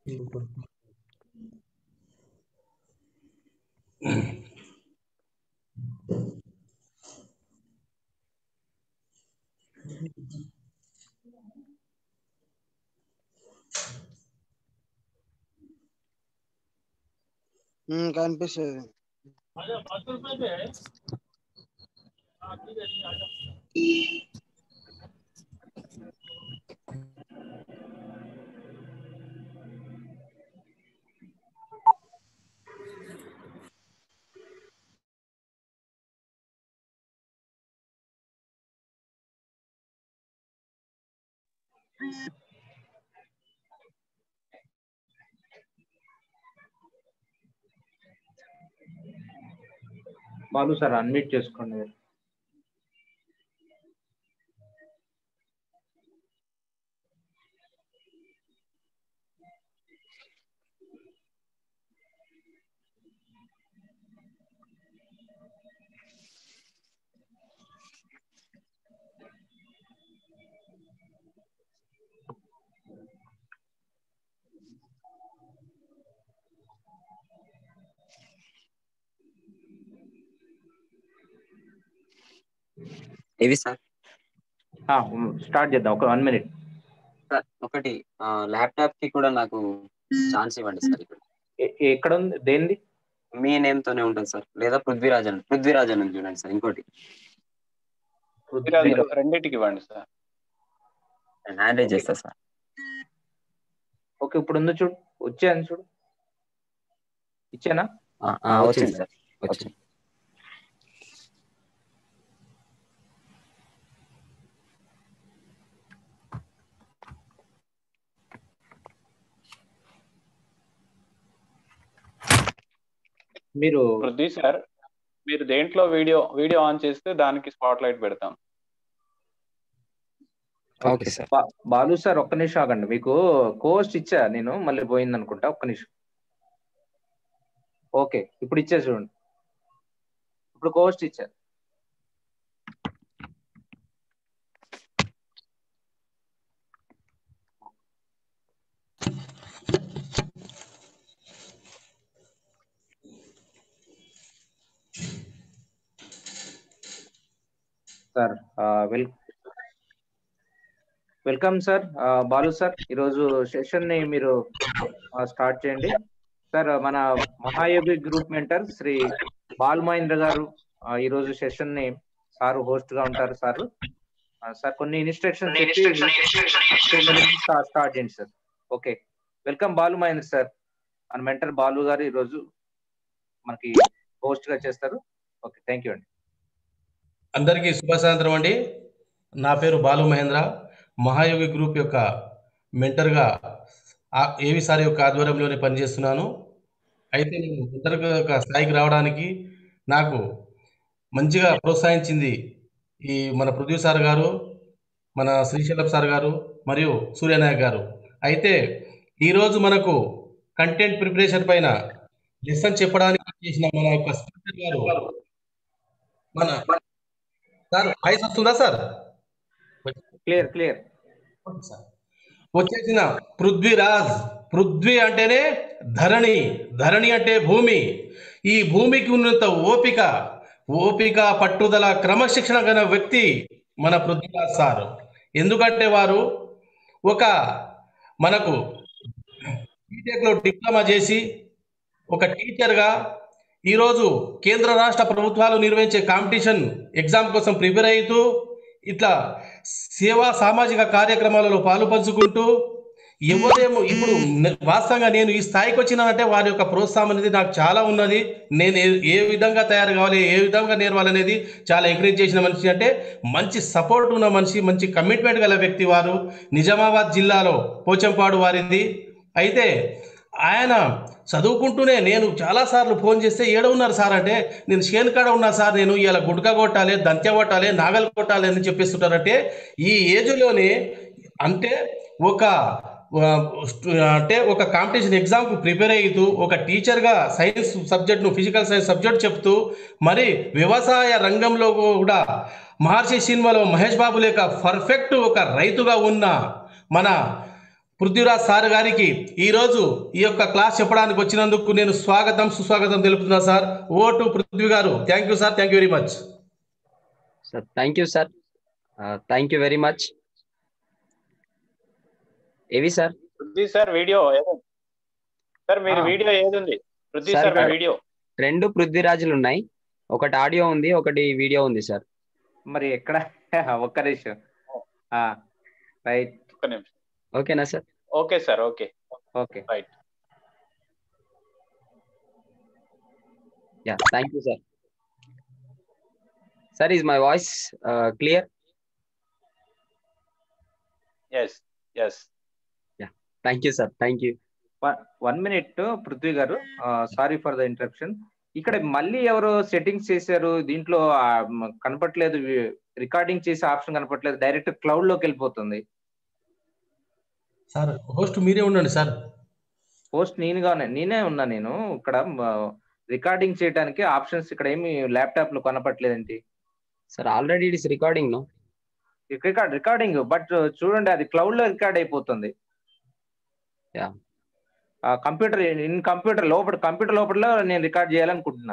ఉమ్, కనిపిస్తుంది Balu sir unmute చేసుకోండి ఏవి సార్ స్టార్ట్ చేద్దాం ఒక వన్ మినిట్ సార్ ఒకటి ల్యాప్టాప్ కి కూడా నాకు ఛాన్స్ ఇవ్వండి సార్ ఇక్కడ ఎక్కడ ఉంది దేనిది మీ నేమ్ తోనే ఉంటుంది సార్ లేదా పృథ్వీరాజన్ పృథ్వీరాజన్ అని చూడండి సార్ ఇంకోటి పృథ్వీరాజు రెండింటికి ఇవ్వండి సార్ నేను హ్యాండిల్ చేస్తా సార్ ఓకే ఇప్పుడు ఉంది చూడు వచ్చాను చూడు ఇచ్చానా ఆ, ఆ, వచ్చింది సార్ వచ్చింది మీరు పృథ్వీ సార్ మీరు దేంట్లో వీడియో వీడియో ఆన్ చేస్తే దానికి స్పాట్ లైట్ పెడతాం ఓకే సార్ బా- బాలు సార్ ఒక్క నిమిషం ఆగండి మీకు కోస్ట్ ఇచ్చా నేను మళ్ళీ పోయింది అనుకుంటా ఒక్క నిమిషం ఓకే ఇప్పుడు ఇచ్చా చూడండి ఇప్పుడు కోస్ట్ ఇచ్చా sir well welcome sir Balu sir ఈరోజు సెషన్ ని మీరు స్టార్ట్ చేయండి సార్ మన మహాయోగి గ్రూప్ మెంటర్ శ్రీ బాల్ మహేంద్ర గారు ఆ, ఈరోజు సెషన్ ని సార్ హోస్ట్ గా ఉంటారు సార్ సార్ కొన్ని ఇన్స్ట్రక్షన్స్ స్టార్ట్ చేయండి sir okay welcome Balu Mahendra sir మన మెంటర్ బాలు గారు ఈరోజు మనకి హోస్ట్ గా చేస్తారు ఓకే థ్యాంక్ యూ అండి అందరికీ శుభ సాయంత్రం అండి నా పేరు బాలు మహేంద్ర మహాయోగి గ్రూప్ యొక్క మెంటర్గా ఆ- ఏవి సార్ యొక్క ఆధ్వర్యంలోనే పనిచేస్తున్నాను అయితే నేను మెంటర్ యొక్క స్థాయికి రావడానికి నాకు మంచిగా ప్రోత్సహించింది ఈ మన పృథ్వీ సార్ గారు మన శ్రీశైలం సార్ గారు మరియు సూర్యనాయక్ గారు అయితే ఈరోజు మనకు కంటెంట్ ప్రిపరేషన్ పైన లెసన్ చెప్పడానికి చేసిన మన యొక్క స్పీకర్ గారు మన సార్ వాయిస్ వస్తుందా sir clear clear okay sir. వచ్చేసిన పృథ్వీరాజ్ పృథ్వీ అంటేనే ధరణి ధరణి అంటే భూమి ఈ భూమికి ఉన్నంత ఓపిక ఓపిక పట్టుదల క్రమశిక్షణ గల వ్యక్తి మన పృథ్వీరాజ్ సార్ ఎందుకంటే వారు ఒక మనకు బీటెక్లో డిప్లొమా చేసి ఒక టీచర్గా ఈరోజు కేంద్ర రాష్ట్ర ప్రభుత్వాలు నిర్వహించే కాంపిటీషన్ ఎగ్జామ్ కోసం ప్రిపేర్ అవుతూ ఇట్లా సేవా సామాజిక కార్యక్రమాలలో పాలు పంచుకుంటూ ఎవరేమో ఇప్పుడు న- వాస్తవంగా నేను ఈ స్థాయికి వచ్చినానంటే వారి యొక్క ప్రోత్సాహం అనేది నాకు చాలా ఉన్నది నేను ఏ- ఏ విధంగా తయారు కావాలి ఏ విధంగా నేర్వాలనేది చాలా ఎంకరేజ్ చేసిన మనిషి అంటే మంచి సపోర్ట్ ఉన్న మనిషి మంచి కమిట్మెంట్ గల వ్యక్తి వారు నిజామాబాద్ జిల్లాలో పోచంపాడు వారిది అయితే ఆయన చదువుకుంటూనే నేను చాలాసార్లు ఫోన్ చేస్తే ఏడ ఉన్నారు సార్ అంటే నేను చేను కాడ ఉన్నా సార్ నేను ఇలా గుడ్క కొట్టాలి దంత్య కొట్టాలి నాగలు కొట్టాలి అని చెప్పేస్తుంటారంటే ఈ ఏజ్లోనే అంటే ఒక ఆ, స్టు- అంటే ఒక కాంపిటీషన్ ఎగ్జామ్కి ప్రిపేర్ అవుతూ ఒక టీచర్గా సైన్స్ సబ్జెక్ట్ను ఫిజికల్ సైన్స్ సబ్జెక్ట్ చెప్తూ మరి వ్యవసాయ రంగంలో కూడా మహర్షి సినిమాలో మహేష్ బాబు లేక పర్ఫెక్ట్ ఒక రైతుగా ఉన్న మన పృథ్వీరాజ్ సార్ గారికి ఈరోజు ఈ యొక్క క్లాస్ చెప్పడానికి వచ్చినందుకు నేను స్వాగతం సుస్వాగతం తెలుపుతున్నా సార్ ఓ టు Prithvi garu thank you sir thank you very much sir thank you sir thank you very much ఏవి సార్ పృథ్వీ సార్ వీడియో ఏది సార్ మీరు ఆ. వీడియో ఏది ఉంది పృథ్వీ సార్, సార్ మీ ఇక్కడ- వీడియో రెండు పృథ్వీరాజులు ఉన్నాయి ఒకటి ఆడియో ఉంది ఒకటి వీడియో ఉంది సార్ మరి ఎక్కడ ఒక్క నిమిషం రైట్ ఒక్క నిమిషం ఓకేనా sir okay sir okay okay right yeah thank you sir sir is my voice clear yes yes thank you sir thank you one minute Prithvi garu sorry for the interruption ఇక్కడ మళ్ళీ ఎవరో సెట్టింగ్స్ చేశారు దీంట్లో ఆ, మ- కనపట్లేదు రికార్డింగ్ చేసే ఆప్షన్ కనపట్లేదు డైరెక్ట్ క్లౌడ్ లోకి వెళ్ళిపోతుంది సార్ హోస్ట్ మీరే ఉండండి సార్ పోస్ట్ నేనుగా ఉన్నా- నేనే ఉన్నా నేను ఇక్కడ రికార్డింగ్ చేయడానికి ఆప్షన్స్ ఇక్కడ ఏమి ల్యాప్టాప్ లో కనపట్లేదేంటి sir already it is recording no record recording but చూడండి అది క్లౌడ్ లో రికార్డ్ అయిపోతుంది Yeah. కంప్యూటర్ ఇన్ కంప్యూటర్ లోపల కంప్యూటర్ లోపల నేను రికార్డ్ చేయాలనుకుంటున్నా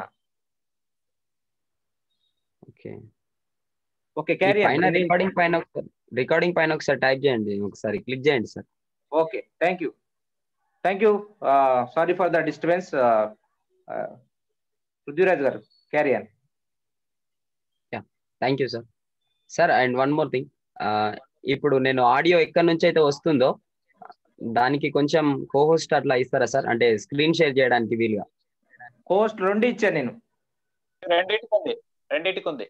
ఓకే ఓకే క్యారీ పైన రికార్డింగ్ పైన ఒకసారి రికార్డింగ్ పైన ఒకసారి టైప్ చేయండి ఒకసారి క్లిక్ చేయండి sir okay thank you thank you sorry for the disturbance Prithviraj garu carry on thank you sir sir and one more thing ఇప్పుడు నేను ఆడియో ఎక్కడి నుంచి అయితే వస్తుందో దానికి కొంచెం కోహోస్ట్ అట్లా ఇస్తారా సార్ అంటే స్క్రీన్ షేర్ చేయడానికి వీలుగా పోస్ట్ రెండు ఇచ్చాను నేను రెండింటికి ఉంది రెండింటికి ఉంది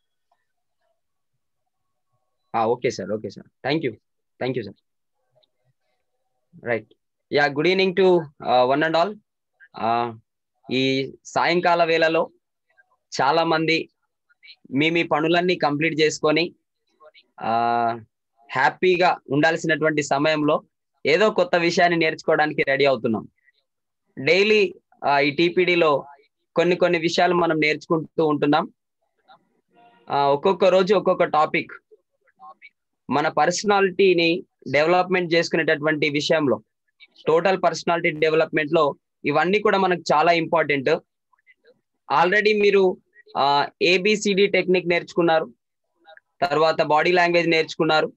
okay sir okay sir thank you thank you sir right yeah good evening to one and all ఈ సాయంకాల వేళలో చాలా మంది మీ మీ పనులన్నీ కంప్లీట్ చేసుకొని హ్యాపీగా ఉండాల్సినటువంటి సమయంలో ఏదో కొత్త విషయాన్ని నేర్చుకోవడానికి రెడీ అవుతున్నాం డైలీ ఈ టీపీడీలో కొన్ని కొన్ని విషయాలు మనం నేర్చుకుంటూ ఉంటున్నాం ఆ, ఒక్కొక్క రోజు ఒక్కొక్క టాపిక్ మన పర్సనాలిటీని డెవలప్మెంట్ చేసుకునేటటువంటి విషయంలో టోటల్ పర్సనాలిటీ డెవలప్మెంట్ లో ఇవన్నీ కూడా మనకు చాలా ఇంపార్టెంట్ ఆల్రెడీ మీరు ఏబిసిడి టెక్నిక్ నేర్చుకున్నారు తర్వాత బాడీ లాంగ్వేజ్ నేర్చుకున్నారు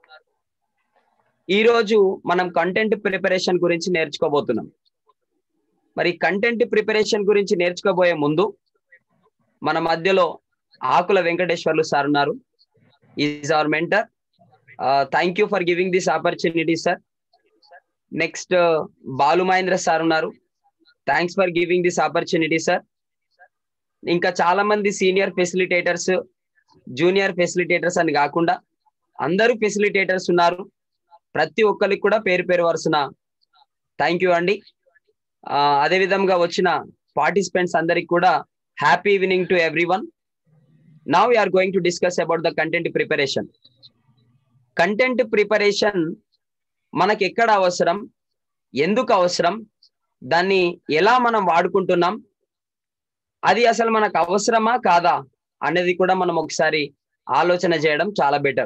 ఈ రోజు మనం కంటెంట్ ప్రిపరేషన్ గురించి నేర్చుకోబోతున్నాం మరి కంటెంట్ ప్రిపరేషన్ గురించి నేర్చుకోబోయే ముందు మన మధ్యలో ఆకుల వెంకటేశ్వర్లు సార్ ఉన్నారు is our mentor thank you for giving this opportunity sir next Balu Mahendra sir ఉన్నారు thanks for giving this opportunity sir ఇంకా చాలా మంది సీనియర్ ఫెసిలిటేటర్స్ జూనియర్ ఫెసిలిటేటర్స్ అని కాకుండా అందరూ ఫెసిలిటేటర్స్ ఉన్నారు ప్రతి ఒక్కరికి కూడా పేరు పేరు వరుసన థ్యాంక్ యూ అండి ఆ, అదే విధంగా వచ్చిన పార్టిసిపెంట్స్ అందరికి కూడా happy evening to everyone now we're going to discuss about the content preparation content preparation మనకి ఎక్కడ అవసరం ఎందుకు అవసరం దాన్ని ఎలా మనం వాడుకుంటున్నాం అది అసలు మనకు అవసరమా కాదా అనేది కూడా మనం ఒకసారి ఆలోచన చేయడం చాలా బెటర్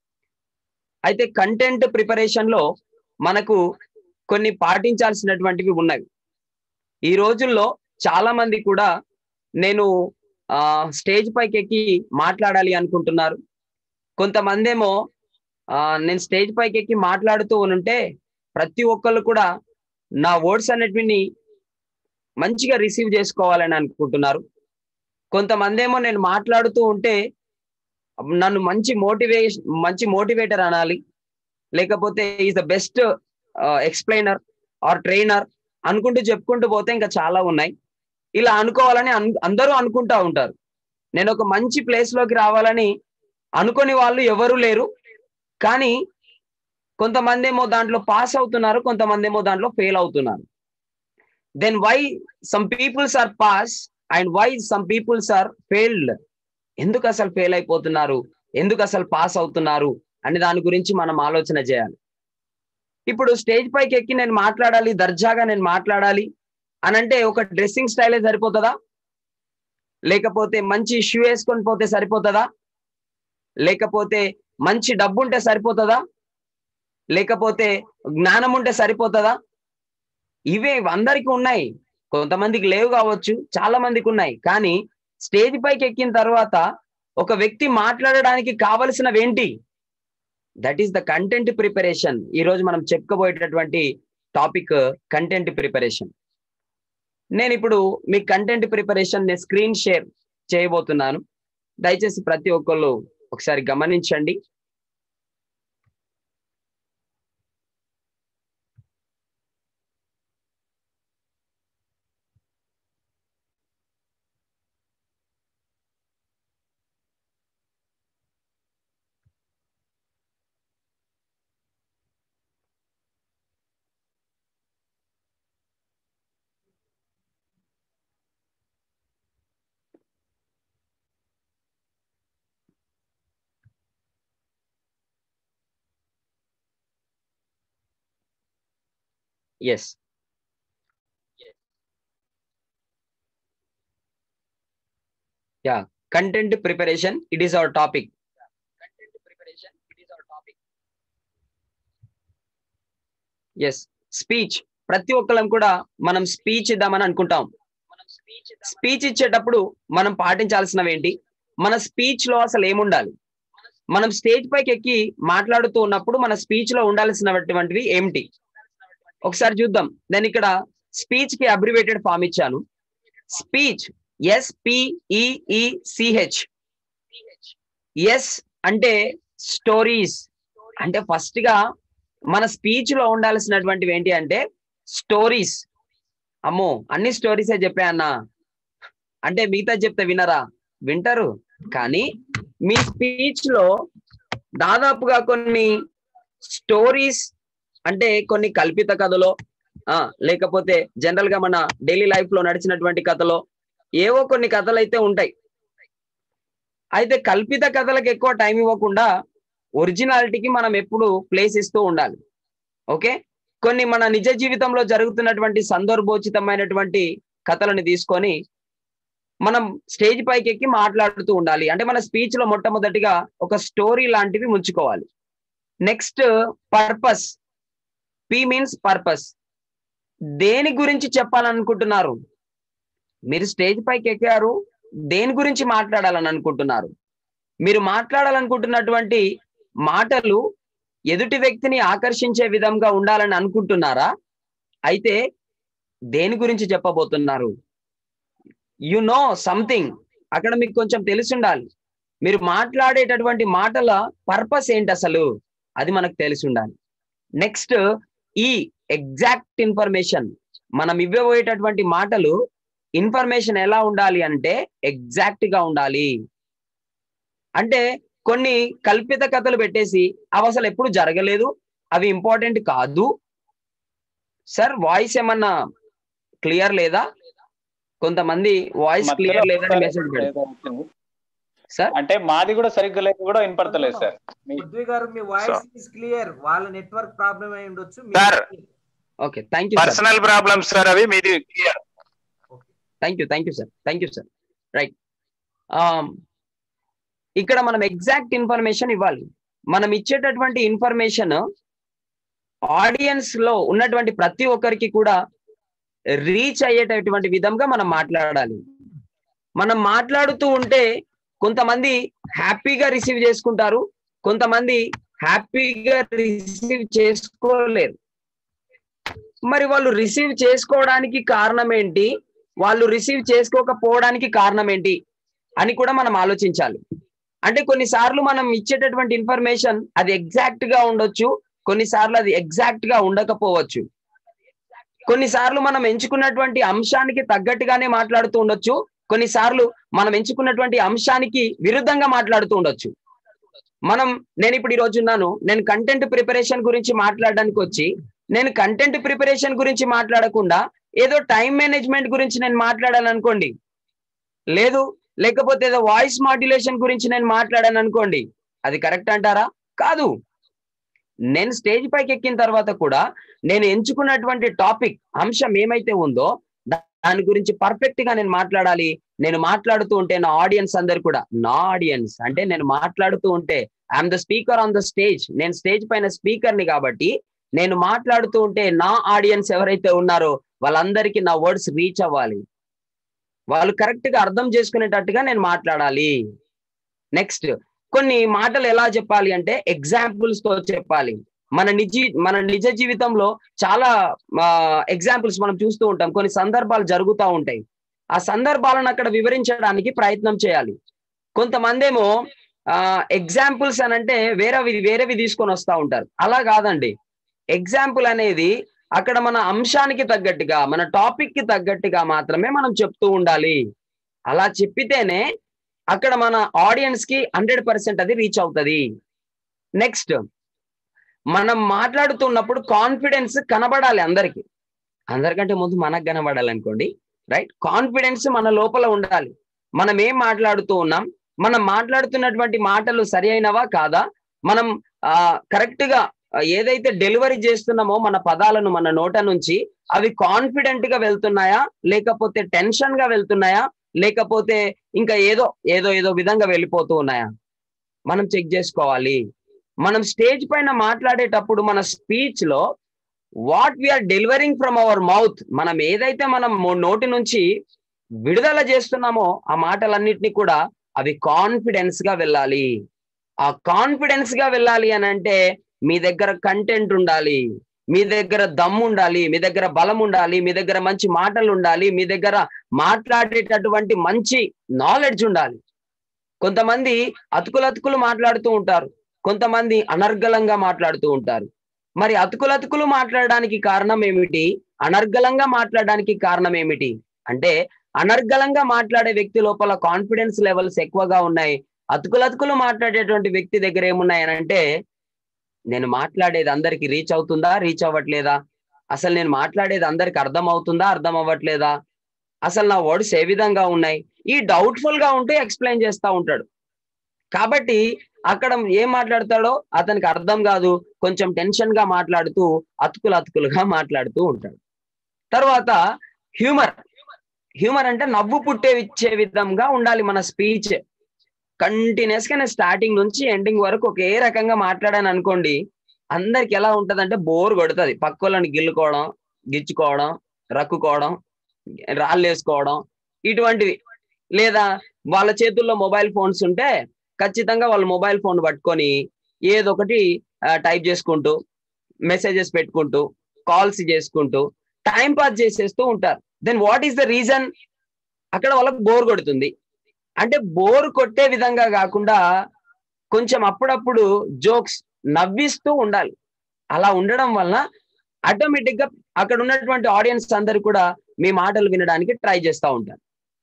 అయితే కంటెంట్ ప్రిపరేషన్ లో మనకు కొన్ని పాటించాల్సినటువంటివి ఉన్నాయి ఈ రోజుల్లో చాలా మంది కూడా నేను ఆ స్టేజ్ పైకి ఎక్కి మాట్లాడాలి అనుకుంటున్నారు కొంతమంది ఏమో ఆ, నేను స్టేజ్ పైకి ఎక్కి మాట్లాడుతూ ఉంటే ప్రతి ఒక్కళ్ళు కూడా నా వర్డ్స్ అన్నిటిని మంచిగా రిసీవ్ చేసుకోవాలని అనుకుంటున్నారు కొంతమంది ఏమో నేను మాట్లాడుతూ ఉంటే నన్ను మంచి మోటివేషన్ మంచి మోటివేటర్ అనాలి లేకపోతే is the best explainer or trainer అనుకుంటూ చెప్పుకుంటూ పోతే ఇంకా చాలా ఉన్నాయి ఇలా అనుకోవాలని అన్- అందరూ అనుకుంటా ఉంటారు నేను ఒక మంచి ప్లేస్ లోకి రావాలని అనుకొని వాళ్ళు ఎవరు లేరు కానీ కొంతమంది ఏమో దాంట్లో పాస్ అవుతున్నారు కొంతమంది ఏమో దాంట్లో ఫెయిల్ అవుతున్నారు then why some peoples are pass and why some peoples are failed ఎందుకు అసలు ఫెయిల్ అయిపోతున్నారు ఎందుకు అసలు పాస్ అవుతున్నారు అనే దాని గురించి మనం ఆలోచన చేయాలి ఇప్పుడు స్టేజ్ పైకి ఎక్కి నేను మాట్లాడాలి దర్జాగా నేను మాట్లాడాలి అని అంటే ఒక డ్రెస్సింగ్ స్టైలే సరిపోతుందా లేకపోతే మంచి షూ వేసుకొని పోతే సరిపోతుందా లేకపోతే మంచి డబ్బు ఉంటే సరిపోతుందా లేకపోతే జ్ఞానం ఉంటే సరిపోతుందా ఇవే అందరికి ఉన్నాయి కొంతమందికి లేవు కావచ్చు చాలా మందికి ఉన్నాయి కానీ స్టేజ్ పైకి ఎక్కిన తర్వాత ఒక వ్యక్తి మాట్లాడడానికి కావలసినవేంటి that is the content preparation ఈ రోజు మనం చెప్పుకోబోయేటటువంటి టాపిక్ కంటెంట్ ప్రిపరేషన్ నేను ఇప్పుడు మీ కంటెంట్ ప్రిపరేషన్ నేను స్క్రీన్ షేర్ చేయబోతున్నాను దయచేసి ప్రతి ఒక్కళ్ళు ఒకసారి గమనించండి yes yeah content preparation it is our topic yes speech ప్రతి ఒక్కరం కూడా మనం స్పీచ్ ఇద్దామని అనుకుంటాం స్పీచ్ ఇచ్చేటప్పుడు మనం పాటించాల్సినవి ఏంటి మన స్పీచ్ లో అసలు ఏముండాలి మనం స్టేజ్ పైకి ఎక్కి మాట్లాడుతూ ఉన్నప్పుడు మన స్పీచ్ లో ఉండాల్సినటువంటివి ఏమిటి ఒకసారి చూద్దాం నేను ఇక్కడ స్పీచ్ కి అబ్రివేటెడ్ ఫామ్ ఇచ్చాను స్పీచ్ ఎస్పిఈఈసిహెచ్ ఎస్ అంటే స్టోరీస్ అంటే ఫస్ట్ గా మన స్పీచ్ లో ఉండాల్సినటువంటివి ఏంటి అంటే స్టోరీస్ అమ్మో అన్ని స్టోరీసే చెప్పా అన్న అంటే మిగతా చెప్తే వినరా వింటారు కానీ మీ స్పీచ్ లో దాదాపుగా కొన్ని స్టోరీస్ అంటే కొన్ని కల్పిత కథలో ఆ లేకపోతే జనరల్ గా మన డైలీ లైఫ్ లో నడిచినటువంటి కథలో ఏవో కొన్ని కథలు అయితే ఉంటాయి అయితే కల్పిత కథలకు ఎక్కువ టైం ఇవ్వకుండా ఒరిజినాలిటీకి మనం ఎప్పుడు ప్లేస్ ఇస్తూ ఉండాలి ఓకే కొన్ని మన నిజ జీవితంలో జరుగుతున్నటువంటి సందర్భోచితమైనటువంటి కథలను తీసుకొని మనం స్టేజ్ పైకి ఎక్కి మాట్లాడుతూ ఉండాలి అంటే మన స్పీచ్ లో మొట్టమొదటిగా ఒక స్టోరీ లాంటివి ముంచుకోవాలి next purpose P means purpose దేని గురించి చెప్పాలనుకుంటున్నారు మీరు స్టేజ్ పైకి ఎక్కారు దేని గురించి మాట్లాడాలని అనుకుంటున్నారు మీరు మాట్లాడాలనుకుంటున్నటువంటి మాటలు ఎదుటి వ్యక్తిని ఆకర్షించే విధంగా ఉండాలని అనుకుంటున్నారా అయితే దేని గురించి చెప్పబోతున్నారు యు నో సంథింగ్ అక్కడ మీకు కొంచెం తెలిసి ఉండాలి మీరు మాట్లాడేటటువంటి మాటల పర్పస్ ఏంటి అసలు అది మనకు తెలిసి ఉండాలి నెక్స్ట్ ఈ ఎగ్జాక్ట్ ఇన్ఫర్మేషన్ మనం ఇవ్వబోయేటటువంటి మాటలు ఇన్ఫర్మేషన్ ఎలా ఉండాలి అంటే ఎగ్జాక్ట్ గా ఉండాలి అంటే కొన్ని కల్పిత కథలు పెట్టేసి అవి అసలు ఎప్పుడు జరగలేదు అవి ఇంపార్టెంట్ కాదు సార్ వాయిస్ ఏమన్నా క్లియర్ లేదా కొంతమంది వాయిస్ క్లియర్ లేదని మెసేజ్ పెడతారు సార్ అంటే మాది కూడా సరిగ్గా లేక కూడా వినపడతలేదు సార్ మీ- పృథ్వీ గారు మీ వాయిస్ ఇస్ క్లియర్ వాళ్ళ నెట్వర్క్ ప్రాబ్లం అయి ఉండొచ్చు sir. Okay thank you sir personal problems sir అవి మీది clear thank you thank you sir thank you sir right ఇక్కడ మనం ఎగ్జాక్ట్ ఇన్ఫర్మేషన్ ఇవ్వాలి మనం ఇచ్చేటటువంటి ఇన్ఫర్మేషన్ ఆడియన్స్ లో ఉన్నటువంటి ప్రతి ఒక్కరికి కూడా రీచ్ అయ్యేటటువంటి విధంగా మనం మాట్లాడాలి మనం మాట్లాడుతూ ఉంటే కొంతమంది హ్యాపీగా రిసీవ్ చేసుకుంటారు కొంతమంది హ్యాపీగా రిసీవ్ చేసుకోలేరు మరి వాళ్ళు రిసీవ్ చేసుకోవడానికి కారణం ఏంటి వాళ్ళు రిసీవ్ చేసుకోకపోవడానికి కారణం ఏంటి అని కూడా మనం ఆలోచించాలి అంటే కొన్నిసార్లు మనం ఇచ్చేటటువంటి ఇన్ఫర్మేషన్ అది ఎగ్జాక్ట్ గా ఉండొచ్చు కొన్నిసార్లు అది ఎగ్జాక్ట్ గా ఉండకపోవచ్చు కొన్నిసార్లు మనం ఎంచుకున్నటువంటి అంశానికి తగ్గట్టుగానే మాట్లాడుతూ ఉండొచ్చు కొన్నిసార్లు మనం ఎంచుకున్నటువంటి అంశానికి విరుద్ధంగా మాట్లాడుతూ ఉండొచ్చు మనం నేను ఇప్పుడు ఈ రోజు ఉన్నాను నేను కంటెంట్ ప్రిపరేషన్ గురించి మాట్లాడడానికి వచ్చి నేను కంటెంట్ ప్రిపరేషన్ గురించి మాట్లాడకుండా ఏదో టైం మేనేజ్మెంట్ గురించి నేను మాట్లాడాను అనుకోండి లేదు లేకపోతే ఏదో వాయిస్ మాడ్యులేషన్ గురించి నేను మాట్లాడాను అనుకోండి అది కరెక్ట్ అంటారా కాదు నేను స్టేజ్ పైకి ఎక్కిన తర్వాత కూడా నేను ఎంచుకున్నటువంటి టాపిక్ అంశం ఏమైతే ఉందో దా- దాని గురించి పర్ఫెక్ట్ గా నేను మాట్లాడాలి నేను మాట్లాడుతూ ఉంటే నా ఆడియన్స్ అందరు కూడా నా ఆడియన్స్ అంటే నేను మాట్లాడుతూ ఉంటే I'm the speaker on the stage నేను స్టేజ్ పైన స్పీకర్ ని కాబట్టి నేను మాట్లాడుతూ ఉంటే నా ఆడియన్స్ ఎవరైతే ఉన్నారో వాళ్ళందరికీ నా వర్డ్స్ రీచ్ అవ్వాలి వాళ్ళు కరెక్ట్ గా అర్థం చేసుకునేటట్టుగా నేను మాట్లాడాలి నెక్స్ట్ కొన్ని మాటలు ఎలా చెప్పాలి అంటే ఎగ్జాంపుల్స్ తో చెప్పాలి మన నిజ మన నిజ జీవితంలో చాలా ఎగ్జాంపుల్స్ మనం చూస్తూ ఉంటాం కొన్ని సందర్భాలు జరుగుతూ ఉంటాయి ఆ సందర్భాలను అక్కడ వివరించడానికి ప్రయత్నం చేయాలి కొంతమంది ఏమో ఆ ఎగ్జాంపుల్స్ అని అంటే వేరేవి వేరేవి తీసుకొని వస్తూ ఉంటారు అలా కాదండి ఎగ్జాంపుల్ అనేది అక్కడ మన అంశానికి తగ్గట్టుగా మన టాపిక్ కి తగ్గట్టుగా మాత్రమే మనం చెప్తూ ఉండాలి అలా చెప్పితేనే అక్కడ మన ఆడియన్స్ కి హండ్రెడ్ పర్సెంట్ అది రీచ్ అవుతుంది నెక్స్ట్ మనం మాట్లాడుతున్నప్పుడు కాన్ఫిడెన్స్ కనబడాలి అందరికి అందరికంటే ముందు మనకు కనబడాలి అనుకోండి రైట్ కాన్ఫిడెన్స్ మన లోపల ఉండాలి మనం ఏం మాట్లాడుతూ ఉన్నాం మనం మాట్లాడుతున్నటువంటి మాటలు సరి అయినవా కాదా మనం ఆ కరెక్ట్ గా ఏదైతే డెలివరీ చేస్తున్నామో మన పదాలను మన నోట నుంచి అవి కాన్ఫిడెంట్ గా వెళ్తున్నాయా లేకపోతే టెన్షన్ గా వెళ్తున్నాయా లేకపోతే ఇంకా ఏదో ఏదో ఏదో విధంగా వెళ్ళిపోతూ ఉన్నాయా మనం చెక్ చేసుకోవాలి మనం స్టేజ్ పైన మాట్లాడేటప్పుడు మన స్పీచ్ లో what we are delivering from our mouth మనం ఏదైతే మనం నోటి నుంచి విడుదల చేస్తున్నామో ఆ మాటలన్నిటినీ కూడా అవి కాన్ఫిడెన్స్ గా వెళ్ళాలి ఆ కాన్ఫిడెన్స్ గా వెళ్ళాలి అని అంటే మీ దగ్గర కంటెంట్ ఉండాలి మీ దగ్గర దమ్ము ఉండాలి మీ దగ్గర బలం ఉండాలి మీ దగ్గర మంచి మాటలు ఉండాలి మీ దగ్గర మాట్లాడేటటువంటి మంచి నాలెడ్జ్ ఉండాలి కొంతమంది అతుకులు అతుకులు మాట్లాడుతూ ఉంటారు కొంతమంది అనర్గళంగా మాట్లాడుతూ ఉంటారు మరి అతుకులు అతుకులు మాట్లాడడానికి కారణం ఏమిటి అనర్గళంగా మాట్లాడడానికి కారణం ఏమిటి అంటే అనర్గళంగా మాట్లాడే వ్యక్తి లోపల కాన్ఫిడెన్స్ లెవెల్స్ ఎక్కువగా ఉన్నాయి అతుకులు అతుకులు మాట్లాడేటువంటి వ్యక్తి దగ్గర ఏమున్నాయి అంటే నేను మాట్లాడేది అందరికి రీచ్ అవుతుందా రీచ్ అవ్వట్లేదా అసలు నేను మాట్లాడేది అందరికి అర్థం అవుతుందా అర్థం అవ్వట్లేదా అసలు నా వర్డ్స్ ఏ విధంగా ఉన్నాయి ఈ డౌట్ఫుల్ గా ఉంటే ఎక్స్ప్లెయిన్ చేస్తా ఉంటాడు కాబట్టి అక్కడ ఏం మాట్లాడతాడో అతనికి అర్థం కాదు కొంచెం టెన్షన్ గా మాట్లాడుతూ అతుకులు అతుకులుగా మాట్లాడుతూ ఉంటాడు తర్వాత హ్యూమర్ హ్యూమర్ అంటే నవ్వు పుట్టే ఇచ్చే విధంగా ఉండాలి మన స్పీచ్ కంటిన్యూస్ గా నేను స్టార్టింగ్ నుంచి ఎండింగ్ వరకు ఒకే రకంగా మాట్లాడాను అనుకోండి అందరికి ఎలా ఉంటదంటే బోర్ కొడుతుంది పక్క వాళ్ళని గిల్లుకోవడం గిచ్చుకోవడం రక్కుకోవడం రాళ్ళు వేసుకోవడం ఇటువంటివి లేదా వాళ్ళ చేతుల్లో మొబైల్ ఫోన్స్ ఉంటే ఖచ్చితంగా వాళ్ళు మొబైల్ ఫోన్ పట్టుకొని ఏదో ఒకటి టైప్ చేసుకుంటూ మెసేజెస్ పెట్టుకుంటూ కాల్స్ చేసుకుంటూ టైం పాస్ చేసేస్తూ ఉంటారు then what is the reason అక్కడ వాళ్ళకి బోర్ కొడుతుంది అంటే బోర్ కొట్టే విధంగా కాకుండా కొంచెం అప్పుడప్పుడు జోక్స్ నవ్విస్తూ ఉండాలి అలా ఉండడం వలన ఆటోమేటిక్ గా అక్కడ ఉన్నటువంటి ఆడియన్స్ అందరు కూడా మీ మాటలు వినడానికి ట్రై చేస్తూ ఉంటారు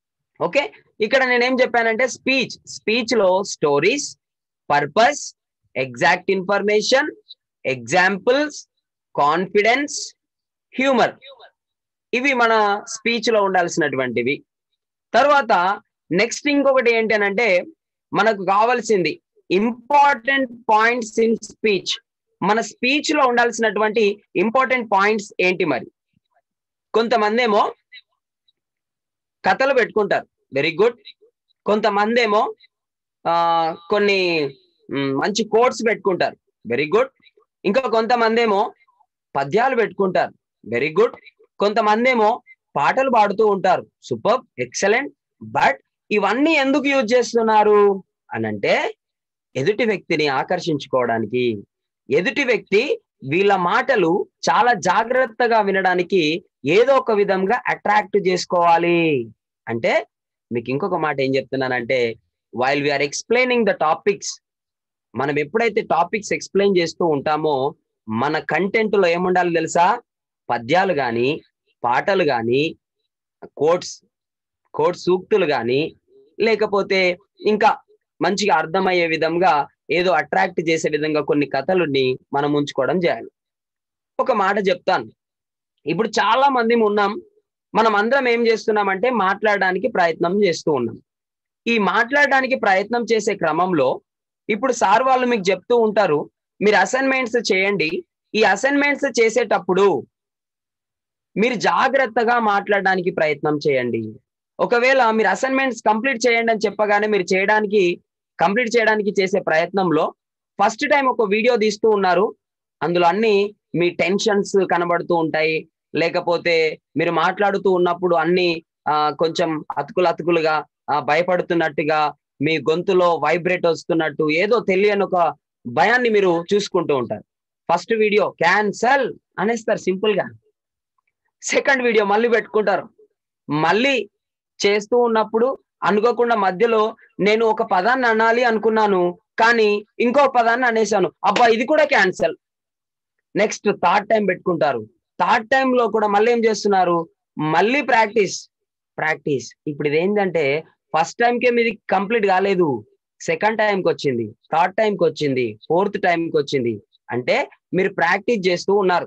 ఓకే ఇక్కడ నేనేం చెప్పానంటే స్పీచ్ స్పీచ్ లో stories purpose exact information examples confidence humour ఇవి మన స్పీచ్ లో ఉండాల్సినటువంటివి తర్వాత నెక్స్ట్ ఇంకొకటి ఏంటి అంటే మనకు కావాల్సింది ఇంపార్టెంట్ పాయింట్స్ ఇన్ స్పీచ్ మన స్పీచ్ లో ఉండాల్సినటువంటి ఇంపార్టెంట్ పాయింట్స్ ఏంటి మరి కొంతమంది ఏమో కథలు పెట్టుకుంటారు వెరీ గుడ్ కొంతమంది ఏమో ఆ కొన్ని మంచి కోట్స్ పెట్టుకుంటారు వెరీ గుడ్ ఇంకా కొంతమంది ఏమో పద్యాలు పెట్టుకుంటారు వెరీ గుడ్ కొంతమంది ఏమో పాటలు పాడుతూ ఉంటారు సూపర్ ఎక్సలెంట్ బట్ ఇవన్నీ ఎందుకు యూజ్ చేస్తున్నారు అనంటే ఎదుటి వ్యక్తిని ఆకర్షించుకోవడానికి ఎదుటి వ్యక్తి వీళ్ళ మాటలు చాలా జాగ్రత్తగా వినడానికి ఏదో ఒక విధంగా అట్రాక్ట్ చేసుకోవాలి అంటే మీకు ఇంకొక మాట ఏం చెప్తున్నానంటే while we're explaining the topics మనం ఎప్పుడైతే టాపిక్స్ ఎక్స్ప్లెయిన్ చేస్తూ ఉంటామో మన కంటెంట్ లో ఏముండాలి తెలుసా పద్యాలు కానీ పాటలు కానీ కోట్స్ కోట్ సూక్తులు కానీ లేకపోతే ఇంకా మంచిగా అర్థమయ్యే విధంగా ఏదో అట్రాక్ట్ చేసే విధంగా కొన్ని కథలుని మనం ఉంచుకోవడం చేయాలి ఒక మాట చెప్తాను ఇప్పుడు చాలా మంది ఉన్నాం మనం అందరం ఏం చేస్తున్నామంటే మాట్లాడడానికి ప్రయత్నం చేస్తూ ఉన్నాం ఈ మాట్లాడడానికి ప్రయత్నం చేసే క్రమంలో ఇప్పుడు సార్ వాళ్ళు మీకు చెప్తూ ఉంటారు మీరు అసైన్మెంట్స్ చేయండి ఈ అసైన్మెంట్స్ చేసేటప్పుడు మీరు జాగ్రత్తగా మాట్లాడడానికి ప్రయత్నం చేయండి ఒకవేళ మీరు అసైన్మెంట్స్ కంప్లీట్ చేయండి అని చెప్పగానే మీరు చేయడానికి కంప్లీట్ చేయడానికి చేసే ప్రయత్నంలో ఫస్ట్ టైం ఒక వీడియో తీస్తూ ఉన్నారు అందులో అన్ని మీ టెన్షన్స్ కనబడుతూ ఉంటాయి లేకపోతే మీరు మాట్లాడుతూ ఉన్నప్పుడు అన్ని ఆ, కొంచెం అతుకులు అతుకులుగా ఆ, భయపడుతున్నట్టుగా మీ గొంతులో వైబ్రేట్ వస్తున్నట్టు ఏదో తెలియని ఒక భయాన్ని మీరు చూసుకుంటూ ఉంటారు ఫస్ట్ వీడియో క్యాన్సల్ అనేస్తారు సింపుల్ గా సెకండ్ వీడియో మళ్ళీ పెట్టుకుంటారు మళ్ళీ చేస్తూ ఉన్నప్పుడు అనుకోకుండా మధ్యలో నేను ఒక పదాన్ని అనాలి అనుకున్నాను కానీ ఇంకో పదాన్ని అనేసాను అబ్బా ఇది కూడా క్యాన్సల్ నెక్స్ట్ థర్డ్ టైం పెట్టుకుంటారు థర్డ్ టైం లో కూడా మళ్ళీ ఏం చేస్తున్నారు మళ్ళీ ప్రాక్టీస్ ప్రాక్టీస్ ఇప్పుడు ఇది ఏంటంటే ఫస్ట్ టైంకే మీది కంప్లీట్ కాలేదు సెకండ్ టైంకి వచ్చింది థర్డ్ టైంకి వచ్చింది ఫోర్త్ టైంకి వచ్చింది అంటే మీరు ప్రాక్టీస్ చేస్తూ ఉన్నారు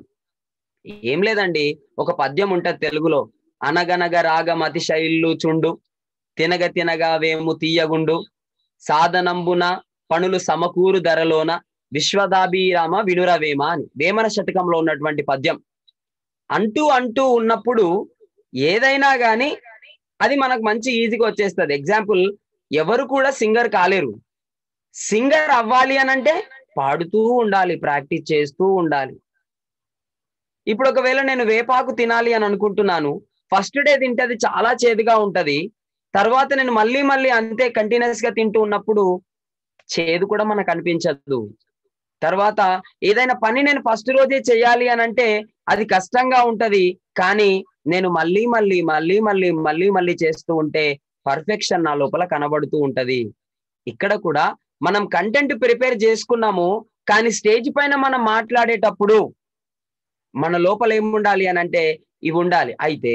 ఏం లేదండి ఒక పద్యం ఉంటది తెలుగులో అనగనగ రాగమతి శైలు చుండు తినగ తినగా వేము తీయగుండు సాధనంబున పనులు సమకూరు ధరలోన విశ్వదాభిరామ వినురవేమ అని వేమన శతకంలో ఉన్నటువంటి పద్యం అంటూ అంటూ ఉన్నప్పుడు ఏదైనా గాని అది మనకు మంచి ఈజీగా వచ్చేస్తుంది ఎగ్జాంపుల్ ఎవరు కూడా సింగర్ కాలేరు సింగర్ అవ్వాలి అని అంటే పాడుతూ ఉండాలి ప్రాక్టీస్ చేస్తూ ఉండాలి ఇప్పుడు ఒకవేళ నేను వేపాకు తినాలి అని అనుకుంటున్నాను ఫస్ట్ డే తింటే అది చాలా చేదుగా ఉంటది తర్వాత నేను మళ్ళీ మళ్ళీ అంతే కంటిన్యూస్ గా తింటూ ఉన్నప్పుడు చేదు కూడా మనకు అనిపించదు తర్వాత ఏదైనా పని నేను ఫస్ట్ రోజే చేయాలి అని అంటే అది కష్టంగా ఉంటది కానీ నేను మళ్ళీ మళ్ళీ మళ్ళీ మళ్ళీ మళ్ళీ మళ్ళీ చేస్తూ ఉంటే పర్ఫెక్షన్ నా లోపల కనబడుతూ ఉంటది ఇక్కడ కూడా మనం కంటెంట్ ప్రిపేర్ చేసుకున్నాము కానీ స్టేజ్ పైన మనం మాట్లాడేటప్పుడు మన లోపల ఏమి ఉండాలి అని అంటే ఇవి ఉండాలి అయితే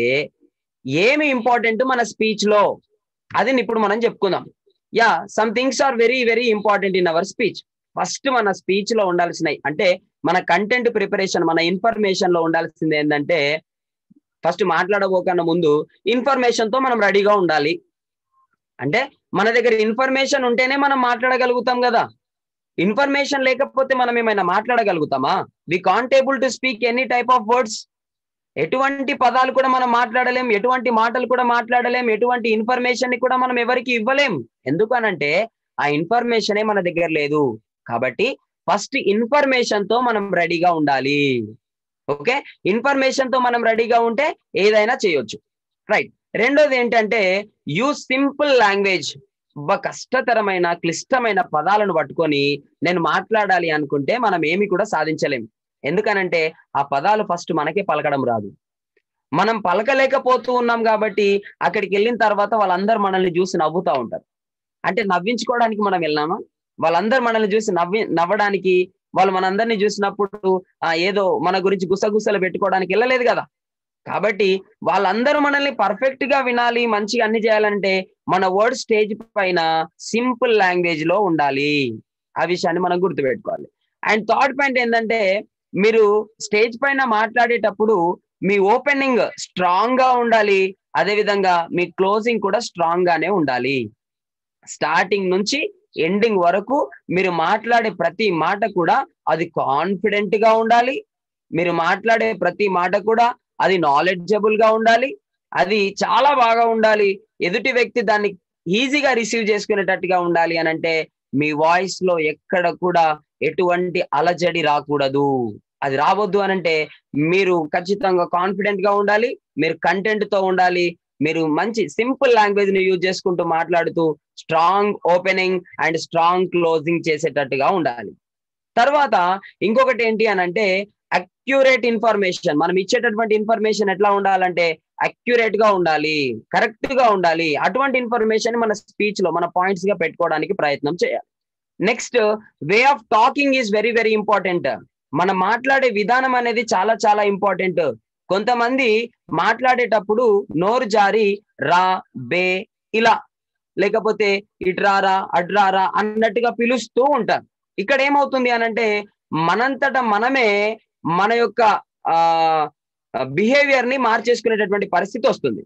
ఏమి ఇంపార్టెంట్ మన స్పీచ్ లో అది ఇప్పుడు మనం చెప్పుకుందాం yeah some things are very very important in our speech first మన స్పీచ్ లో ఉండాల్సినవి అంటే మన కంటెంట్ ప్రిపరేషన్ మన ఇన్ఫర్మేషన్ లో ఉండాల్సింది ఏంటంటే ఫస్ట్ మాట్లాడబోకన్నా ముందు ఇన్ఫర్మేషన్ తో మనం రెడీగా ఉండాలి అంటే మన దగ్గర ఇన్ఫర్మేషన్ ఉంటేనే మనం మాట్లాడగలుగుతాం కదా ఇన్ఫర్మేషన్ లేకపోతే మనం ఏమైనా మాట్లాడగలుగుతామా we can't able to speak any type of words ఎటువంటి పదాలు కూడా మనం మాట్లాడలేం ఎటువంటి మాటలు కూడా మాట్లాడలేం ఎటువంటి ఇన్ఫర్మేషన్ ని కూడా మనం ఎవరికి ఇవ్వలేం ఎందుకనంటే ఆ ఇన్ఫర్మేషనే మన దగ్గర లేదు కాబట్టి ఫస్ట్ ఇన్ఫర్మేషన్ తో మనం రెడీగా ఉండాలి ఓకే ఇన్ఫర్మేషన్ తో మనం రెడీగా ఉంటే ఏదైనా చేయొచ్చు రైట్ రెండోది ఏంటంటే యూజ్ సింపుల్ లాంగ్వేజ్ కష్టతరమైన క్లిష్టమైన పదాలను పట్టుకొని నేను మాట్లాడాలి అనుకుంటే మనం ఏమి కూడా సాధించలేం ఎందుకనంటే ఆ పదాలు ఫస్ట్ మనకే పలకడం రాదు మనం పలకలేకపోతూ ఉన్నాం కాబట్టి అక్కడికి వెళ్ళిన తర్వాత వాళ్ళందరూ మనల్ని చూసి నవ్వుతా ఉంటారు అంటే నవ్వించుకోవడానికి మనం వెళ్ళినామా వాళ్ళందరూ మనల్ని చూసి నవ్వి నవ్వడానికి వాళ్ళు మనందరినీ చూసినప్పుడు ఆ ఏదో మన గురించి గుసగుసలు పెట్టుకోవడానికి వెళ్ళలేదు కదా కాబట్టి వాళ్ళందరూ మనల్ని పర్ఫెక్ట్ గా వినాలి మంచిగా అన్ని చేయాలంటే మన వర్డ్ స్టేజ్ పైన సింపుల్ లాంగ్వేజ్ లో ఉండాలి ఆ విషయాన్ని మనం గుర్తుపెట్టుకోవాలి అండ్ థర్డ్ పాయింట్ ఏంటంటే మీరు స్టేజ్ పైన మాట్లాడేటప్పుడు మీ ఓపెనింగ్ స్ట్రాంగ్ గా ఉండాలి అదే విధంగా మీ క్లోజింగ్ కూడా స్ట్రాంగ్ గానే ఉండాలి స్టార్టింగ్ నుంచి ఎండింగ్ వరకు మీరు మాట్లాడే ప్రతి మాట కూడా అది కాన్ఫిడెంట్ గా ఉండాలి మీరు మాట్లాడే ప్రతి మాట కూడా అది నాలెడ్జబుల్ గా ఉండాలి అది చాలా బాగా ఉండాలి ఎదుటి వ్యక్తి దాన్ని ఈజీగా రిసీవ్ చేసుకునేటట్టుగా ఉండాలి అని అంటే మీ వాయిస్ లో ఎక్కడ కూడా ఎటువంటి అలజడి రాకూడదు అది రావద్దు అని అంటే మీరు ఖచ్చితంగా కాన్ఫిడెంట్ గా ఉండాలి మీరు కంటెంట్ తో ఉండాలి మీరు మంచి సింపుల్ లాంగ్వేజ్ ని యూజ్ చేసుకుంటూ మాట్లాడుతూ strong opening and strong closing చేసేటట్టుగా ఉండాలి తర్వాత ఇంకొకటి ఏంటి అని అంటే అక్యురేట్ ఇన్ఫర్మేషన్ మనం ఇచ్చేటటువంటి ఇన్ఫర్మేషన్ ఎట్లా ఉండాలంటే అక్యురేట్ గా ఉండాలి కరెక్ట్ గా ఉండాలి అటువంటి ఇన్ఫర్మేషన్ మన స్పీచ్ లో మన పాయింట్స్ గా పెట్టుకోవడానికి ప్రయత్నం చేయాలి next way of talking is very very important మనం మాట్లాడే విధానం అనేది చాలా చాలా ఇంపార్టెంట్ కొంతమంది మాట్లాడేటప్పుడు నోరు జారి రా బే ఇలా లేకపోతే ఇట్రారా అడ్రారా అన్నట్టుగా పిలుస్తూ ఉంటారు ఇక్కడ ఏమవుతుంది అనంటే మనంతట మనమే మన యొక్క ఆ బిహేవియర్ ని మార్చేసుకునేటటువంటి పరిస్థితి వస్తుంది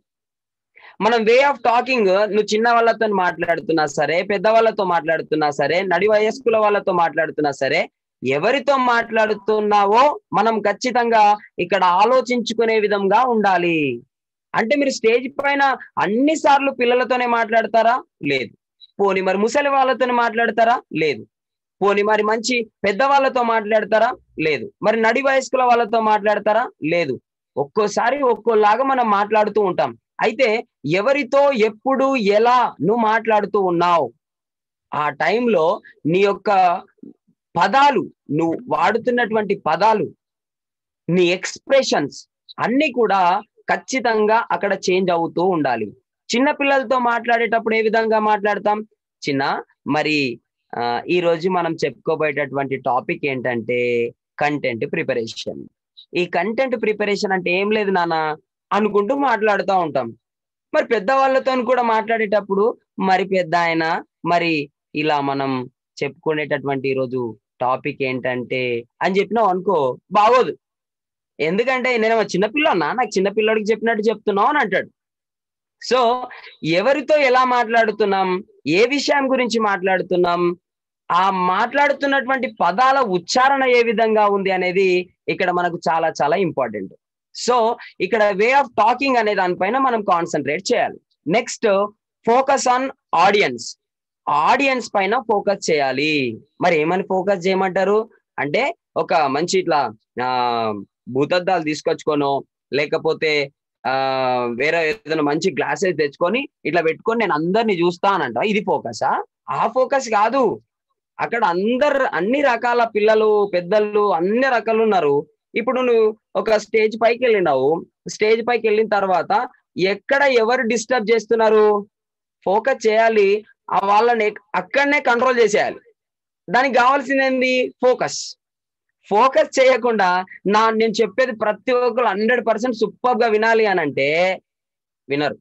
మనం వే ఆఫ్ టాకింగ్ నువ్వు చిన్న వాళ్ళతో మాట్లాడుతున్నా సరే పెద్ద వాళ్ళతో మాట్లాడుతున్నా సరే నడి వయస్కుల వాళ్ళతో మాట్లాడుతున్నా సరే ఎవరితో మాట్లాడుతున్నావో మనం ఖచ్చితంగా ఇక్కడ ఆలోచించుకునే విధంగా ఉండాలి అంటే మీరు స్టేజ్ పైన అన్ని సార్లు పిల్లలతోనే మాట్లాడతారా లేదు పోని మరి ముసలి వాళ్ళతోనే మాట్లాడతారా లేదు పోనీ మరి మంచి పెద్దవాళ్ళతో మాట్లాడతారా లేదు మరి నడి వయస్కుల వాళ్ళతో మాట్లాడతారా లేదు ఒక్కోసారి ఒక్కోలాగా మనం మాట్లాడుతూ ఉంటాం అయితే ఎవరితో ఎప్పుడు ఎలా నువ్వు మాట్లాడుతూ ఉన్నావు ఆ టైంలో నీ యొక్క పదాలు నువ్వు వాడుతున్నటువంటి పదాలు నీ ఎక్స్ప్రెషన్స్ అన్ని కూడా ఖచ్చితంగా అక్కడ చేంజ్ అవుతూ ఉండాలి చిన్న పిల్లలతో మాట్లాడేటప్పుడు ఏ విధంగా మాట్లాడతాం చిన్న మరి ఆ, ఈ రోజు మనం చెప్పుకోబోయేటటువంటి టాపిక్ ఏంటంటే కంటెంట్ ప్రిపరేషన్ ఈ కంటెంట్ ప్రిపరేషన్ అంటే ఏం లేదు నాన్న అనుకుంటూ మాట్లాడుతూ ఉంటాం మరి పెద్దవాళ్ళతో కూడా మాట్లాడేటప్పుడు మరి పెద్ద ఆయన మరి ఇలా మనం చెప్పుకునేటటువంటి ఈరోజు టాపిక్ ఏంటంటే అని చెప్పినావు అనుకో బాగోదు ఎందుకంటే నేను చిన్నపిల్లన్నా నాకు చిన్నపిల్లడికి చెప్పినట్టు చెప్తున్నావు అని అంటాడు సో ఎవరితో ఎలా మాట్లాడుతున్నాం ఏ విషయం గురించి మాట్లాడుతున్నాం ఆ మాట్లాడుతున్నటువంటి పదాల ఉచ్చారణ ఏ విధంగా ఉంది అనేది ఇక్కడ మనకు చాలా చాలా ఇంపార్టెంట్ సో ఇక్కడ వే ఆఫ్ టాకింగ్ అనే దానిపైన మనం కాన్సన్ట్రేట్ చేయాలి next focus on audience audience పైన ఫోకస్ చేయాలి మరి ఏమని ఫోకస్ చేయమంటారు అంటే ఒక మంచి ఇట్లా ఆ భూతద్దాలు తీసుకొచ్చుకోను లేకపోతే ఆ వేరే ఏదైనా మంచి గ్లాసెస్ తెచ్చుకొని ఇట్లా పెట్టుకొని నేను అందరిని చూస్తానంట ఇది ఫోకసా ఆ ఫోకస్ కాదు అక్కడ అందరు అన్ని రకాల పిల్లలు పెద్దలు అన్ని రకాలు ఉన్నారు ఇప్పుడు నువ్వు ఒక స్టేజ్ పైకి వెళ్ళినావు స్టేజ్ పైకి వెళ్ళిన తర్వాత ఎక్కడ ఎవరు డిస్టర్బ్ చేస్తున్నారు ఫోకస్ చేయాలి ఆ వాళ్ళని అక్కడనే కంట్రోల్ చేసేయాలి దానికి కావాల్సింది ఏంది ఫోకస్ ఫోకస్ చేయకుండా నా నేను చెప్పేది ప్రతి ఒక్కరు హండ్రెడ్ పర్సెంట్ సూపర్ గా వినాలి అని అంటే వినరు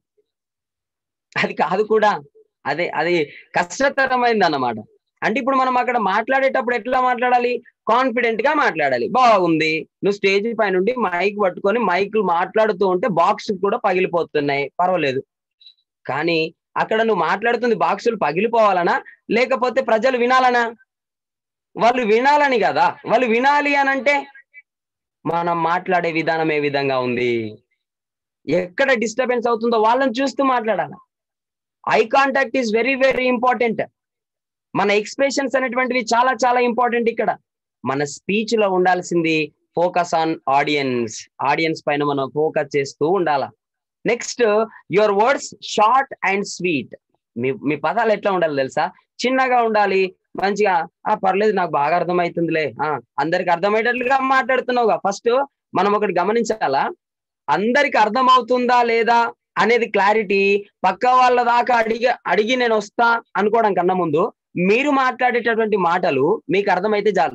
అది కాదు కూడా అదే అది కష్టతరమైంది అన్నమాట అంటే ఇప్పుడు మనం అక్కడ మాట్లాడేటప్పుడు ఎట్లా మాట్లాడాలి కాన్ఫిడెంట్ గా మాట్లాడాలి బాగుంది నువ్వు స్టేజ్ పై నుండి మైక్ పట్టుకొని మైకులు మాట్లాడుతూ ఉంటే బాక్స్ కూడా పగిలిపోతున్నాయి పర్వాలేదు కానీ అక్కడ నువ్వు మాట్లాడుతుంది బాక్సులు పగిలిపోవాలనా లేకపోతే ప్రజలు వినాలనా వాళ్ళు వినాలని కదా వాళ్ళు వినాలి అని అంటే మనం మాట్లాడే విధానం ఏ విధంగా ఉంది ఎక్కడ డిస్టర్బెన్స్ అవుతుందో వాళ్ళని చూస్తూ మాట్లాడాలి eye contact is very very important మన ఎక్స్ప్రెషన్స్ అనేటువంటివి చాలా చాలా ఇంపార్టెంట్ ఇక్కడ మన స్పీచ్ లో ఉండాల్సింది ఫోకస్ ఆన్ ఆడియన్స్ ఆడియన్స్ పైన మనం ఫోకస్ చేస్తూ ఉండాల next your words short and sweet మీ మీ పదాలు ఎట్లా ఉండాలి తెలుసా చిన్నగా ఉండాలి మంచిగా ఆ పర్లేదు నాకు బాగా అర్థమవుతుందిలే ఆ అందరికి అర్థమయ్యేటట్లుగా మాట్లాడుతున్నావుగా ఫస్ట్ మనం ఒకటి గమనించాలా అందరికి అర్థమవుతుందా లేదా అనేది క్లారిటీ పక్క వాళ్ళ దాకా అడిగి అడిగి నేను వస్తా అనుకోవడం కన్నా ముందు మీరు మాట్లాడేటటువంటి మాటలు మీకు అర్థమైతే చాలు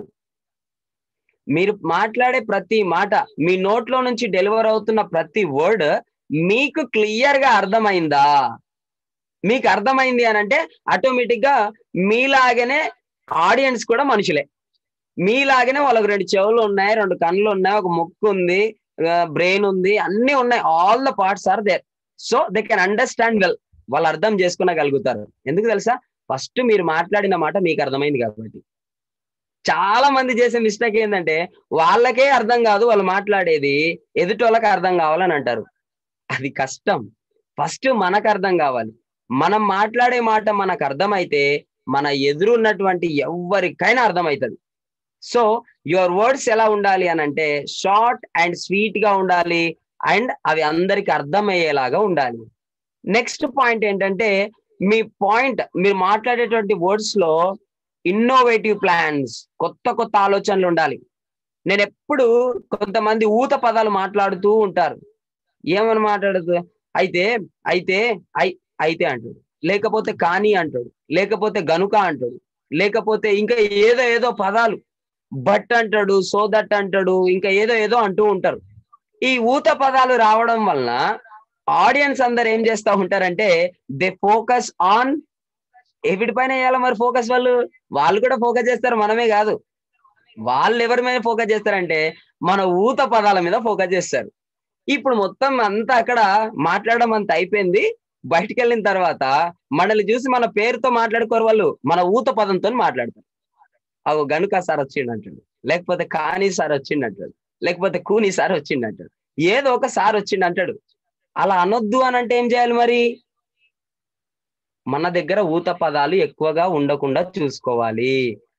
మీరు మాట్లాడే ప్రతి మాట మీ నోట్లో నుంచి డెలివర్ అవుతున్న ప్రతి వర్డ్ మీకు క్లియర్ గా అర్థమైందా మీకు అర్థమైంది అని అంటే ఆటోమేటిక్ గా మీలాగనే ఆడియన్స్ కూడా మనుషులే మీలాగనే వాళ్ళకి రెండు చెవులు ఉన్నాయి రెండు కళ్ళు ఉన్నాయి ఒక ముక్కు ఉంది బ్రెయిన్ ఉంది అన్ని ఉన్నాయి all the parts are there so they can understand well వాళ్ళు అర్థం చేసుకునగలుగుతారు ఎందుకు తెలుసా ఫస్ట్ మీరు మాట్లాడిన మాట మీకు అర్థమైంది కాబట్టి చాలా మంది చేసే మిస్టేక్ ఏంటంటే వాళ్ళకే అర్థం కాదు వాళ్ళు మాట్లాడేది ఎదుటి వాళ్ళకి అర్థం కావాలని అంటారు అది కష్టం ఫస్ట్ మనకు అర్థం కావాలి మనం మాట్లాడే మాట మనకు అర్థమైతే మన ఎదురు ఉన్నటువంటి ఎవరికైనా అర్థమవుతుంది సో యువర్ వర్డ్స్ ఎలా ఉండాలి అని అంటే షార్ట్ అండ్ స్వీట్ గా ఉండాలి అండ్ అవి అందరికి అర్థమయ్యేలాగా ఉండాలి నెక్స్ట్ పాయింట్ ఏంటంటే మీ పాయింట్ మీరు మాట్లాడేటువంటి వర్డ్స్ లో ఇన్నోవేటివ్ ప్లాన్స్ కొత్త కొత్త ఆలోచనలు ఉండాలి నేను ఎప్పుడు కొంతమంది ఊత పదాలు మాట్లాడుతూ ఉంటారు ఏమని మాట్లాడుతూ అయితే అయితే ఐ- అయితే అంటాడు లేకపోతే కానీ అంటాడు లేకపోతే గనుక అంటాడు లేకపోతే ఇంకా ఏదో ఏదో పదాలు బట్ అంటాడు సో దట్ అంటాడు ఇంకా ఏదో ఏదో అంటూ ఉంటారు ఈ ఊత పదాలు రావడం వలన ఆడియన్స్ అందరు ఏం చేస్తా ఉంటారంటే దే ఫోకస్ ఆన్ పైన వేయాలి మరి ఫోకస్ వాళ్ళు వాళ్ళు కూడా ఫోకస్ చేస్తారు మనమే కాదు వాళ్ళు ఎవరి మీద ఫోకస్ చేస్తారంటే మన ఊత పదాల మీద ఫోకస్ చేస్తారు ఇప్పుడు మొత్తం అంతా అక్కడ మాట్లాడడం అంత అయిపోయింది బయటికి వెళ్ళిన తర్వాత మనల్ని చూసి మన పేరుతో మాట్లాడుకోరు వాళ్ళు మన ఊత పదంతో మాట్లాడతారు అవు గనుక సార్ వచ్చిండు అంటాడు లేకపోతే కాని సార్ వచ్చిండు అంటాడు లేకపోతే కూని సార్ వచ్చిండు అంటాడు ఏదో ఒక సార్ వచ్చిండు అంటాడు అలా అనొద్దు అని అంటే ఏం చేయాలి మరి మన దగ్గర ఊత పదాలు ఎక్కువగా ఉండకుండా చూసుకోవాలి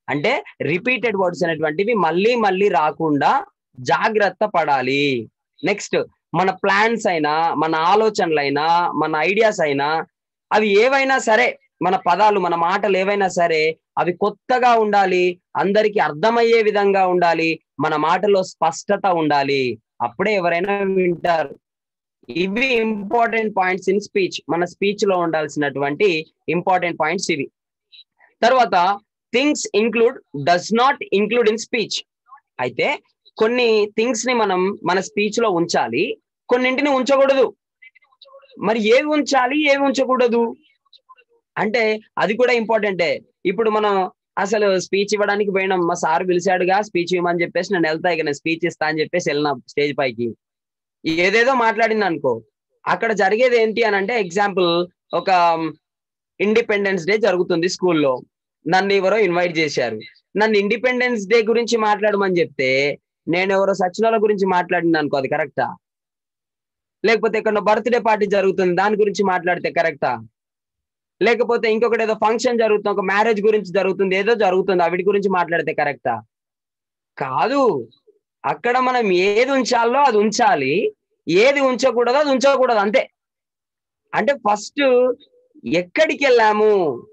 అంటే రిపీటెడ్ వర్డ్స్ అనేటువంటివి మళ్ళీ మళ్ళీ రాకుండా జాగ్రత్త పడాలి నెక్స్ట్ మన ప్లాన్స్ అయినా మన ఆలోచనలైనా మన ఐడియాస్ అయినా అవి ఏవైనా సరే మన పదాలు మన మాటలు ఏవైనా సరే అవి కొత్తగా ఉండాలి అందరికి అర్థమయ్యే విధంగా ఉండాలి మన మాటలో స్పష్టత ఉండాలి అప్పుడే ఎవరైనా వింటారు ఇవి ఇంపార్టెంట్ పాయింట్స్ ఇన్ స్పీచ్ మన స్పీచ్ లో ఉండాల్సినటువంటి ఇంపార్టెంట్ పాయింట్స్ ఇవి తర్వాత things include does not include in speech అయితే కొన్ని థింగ్స్ ని మనం మన స్పీచ్ లో ఉంచాలి కొన్నింటిని ఉంచకూడదు మరి ఏవి ఉంచాలి ఏవి ఉంచకూడదు అంటే అది కూడా ఇంపార్టెంటే ఇప్పుడు మనం అసలు స్పీచ్ ఇవ్వడానికి పోయినాం మా సార్ పిలిచాడుగా స్పీచ్ ఇవ్వమని చెప్పేసి నేను వెళ్తా ఇక నేను స్పీచ్ ఇస్తా అని చెప్పేసి వెళ్ళిన స్టేజ్ పైకి ఏదేదో మాట్లాడింది అనుకో అక్కడ జరిగేది ఏంటి అని అంటే ఎగ్జాంపుల్ ఒక ఇండిపెండెన్స్ డే జరుగుతుంది స్కూల్లో నన్ను ఎవరో ఇన్వైట్ చేశారు నన్ను ఇండిపెండెన్స్ డే గురించి మాట్లాడమని చెప్తే నేను ఎవరో సచినాల గురించి మాట్లాడింది అనుకో అది కరెక్టా లేకపోతే ఇక్కడ బర్త్డే పార్టీ జరుగుతుంది దాని గురించి మాట్లాడితే కరెక్టా లేకపోతే ఇంకొకటి ఏదో ఫంక్షన్ జరుగుతుంది ఒక మ్యారేజ్ గురించి జరుగుతుంది ఏదో జరుగుతుంది అవిటి గురించి మాట్లాడితే కరెక్టా కాదు అక్కడ మనం ఏది ఉంచాలో అది ఉంచాలి ఏది ఉంచకూడదో అది ఉంచకూడదు అంతే అంటే ఫస్ట్ ఎక్కడికి వెళ్ళాము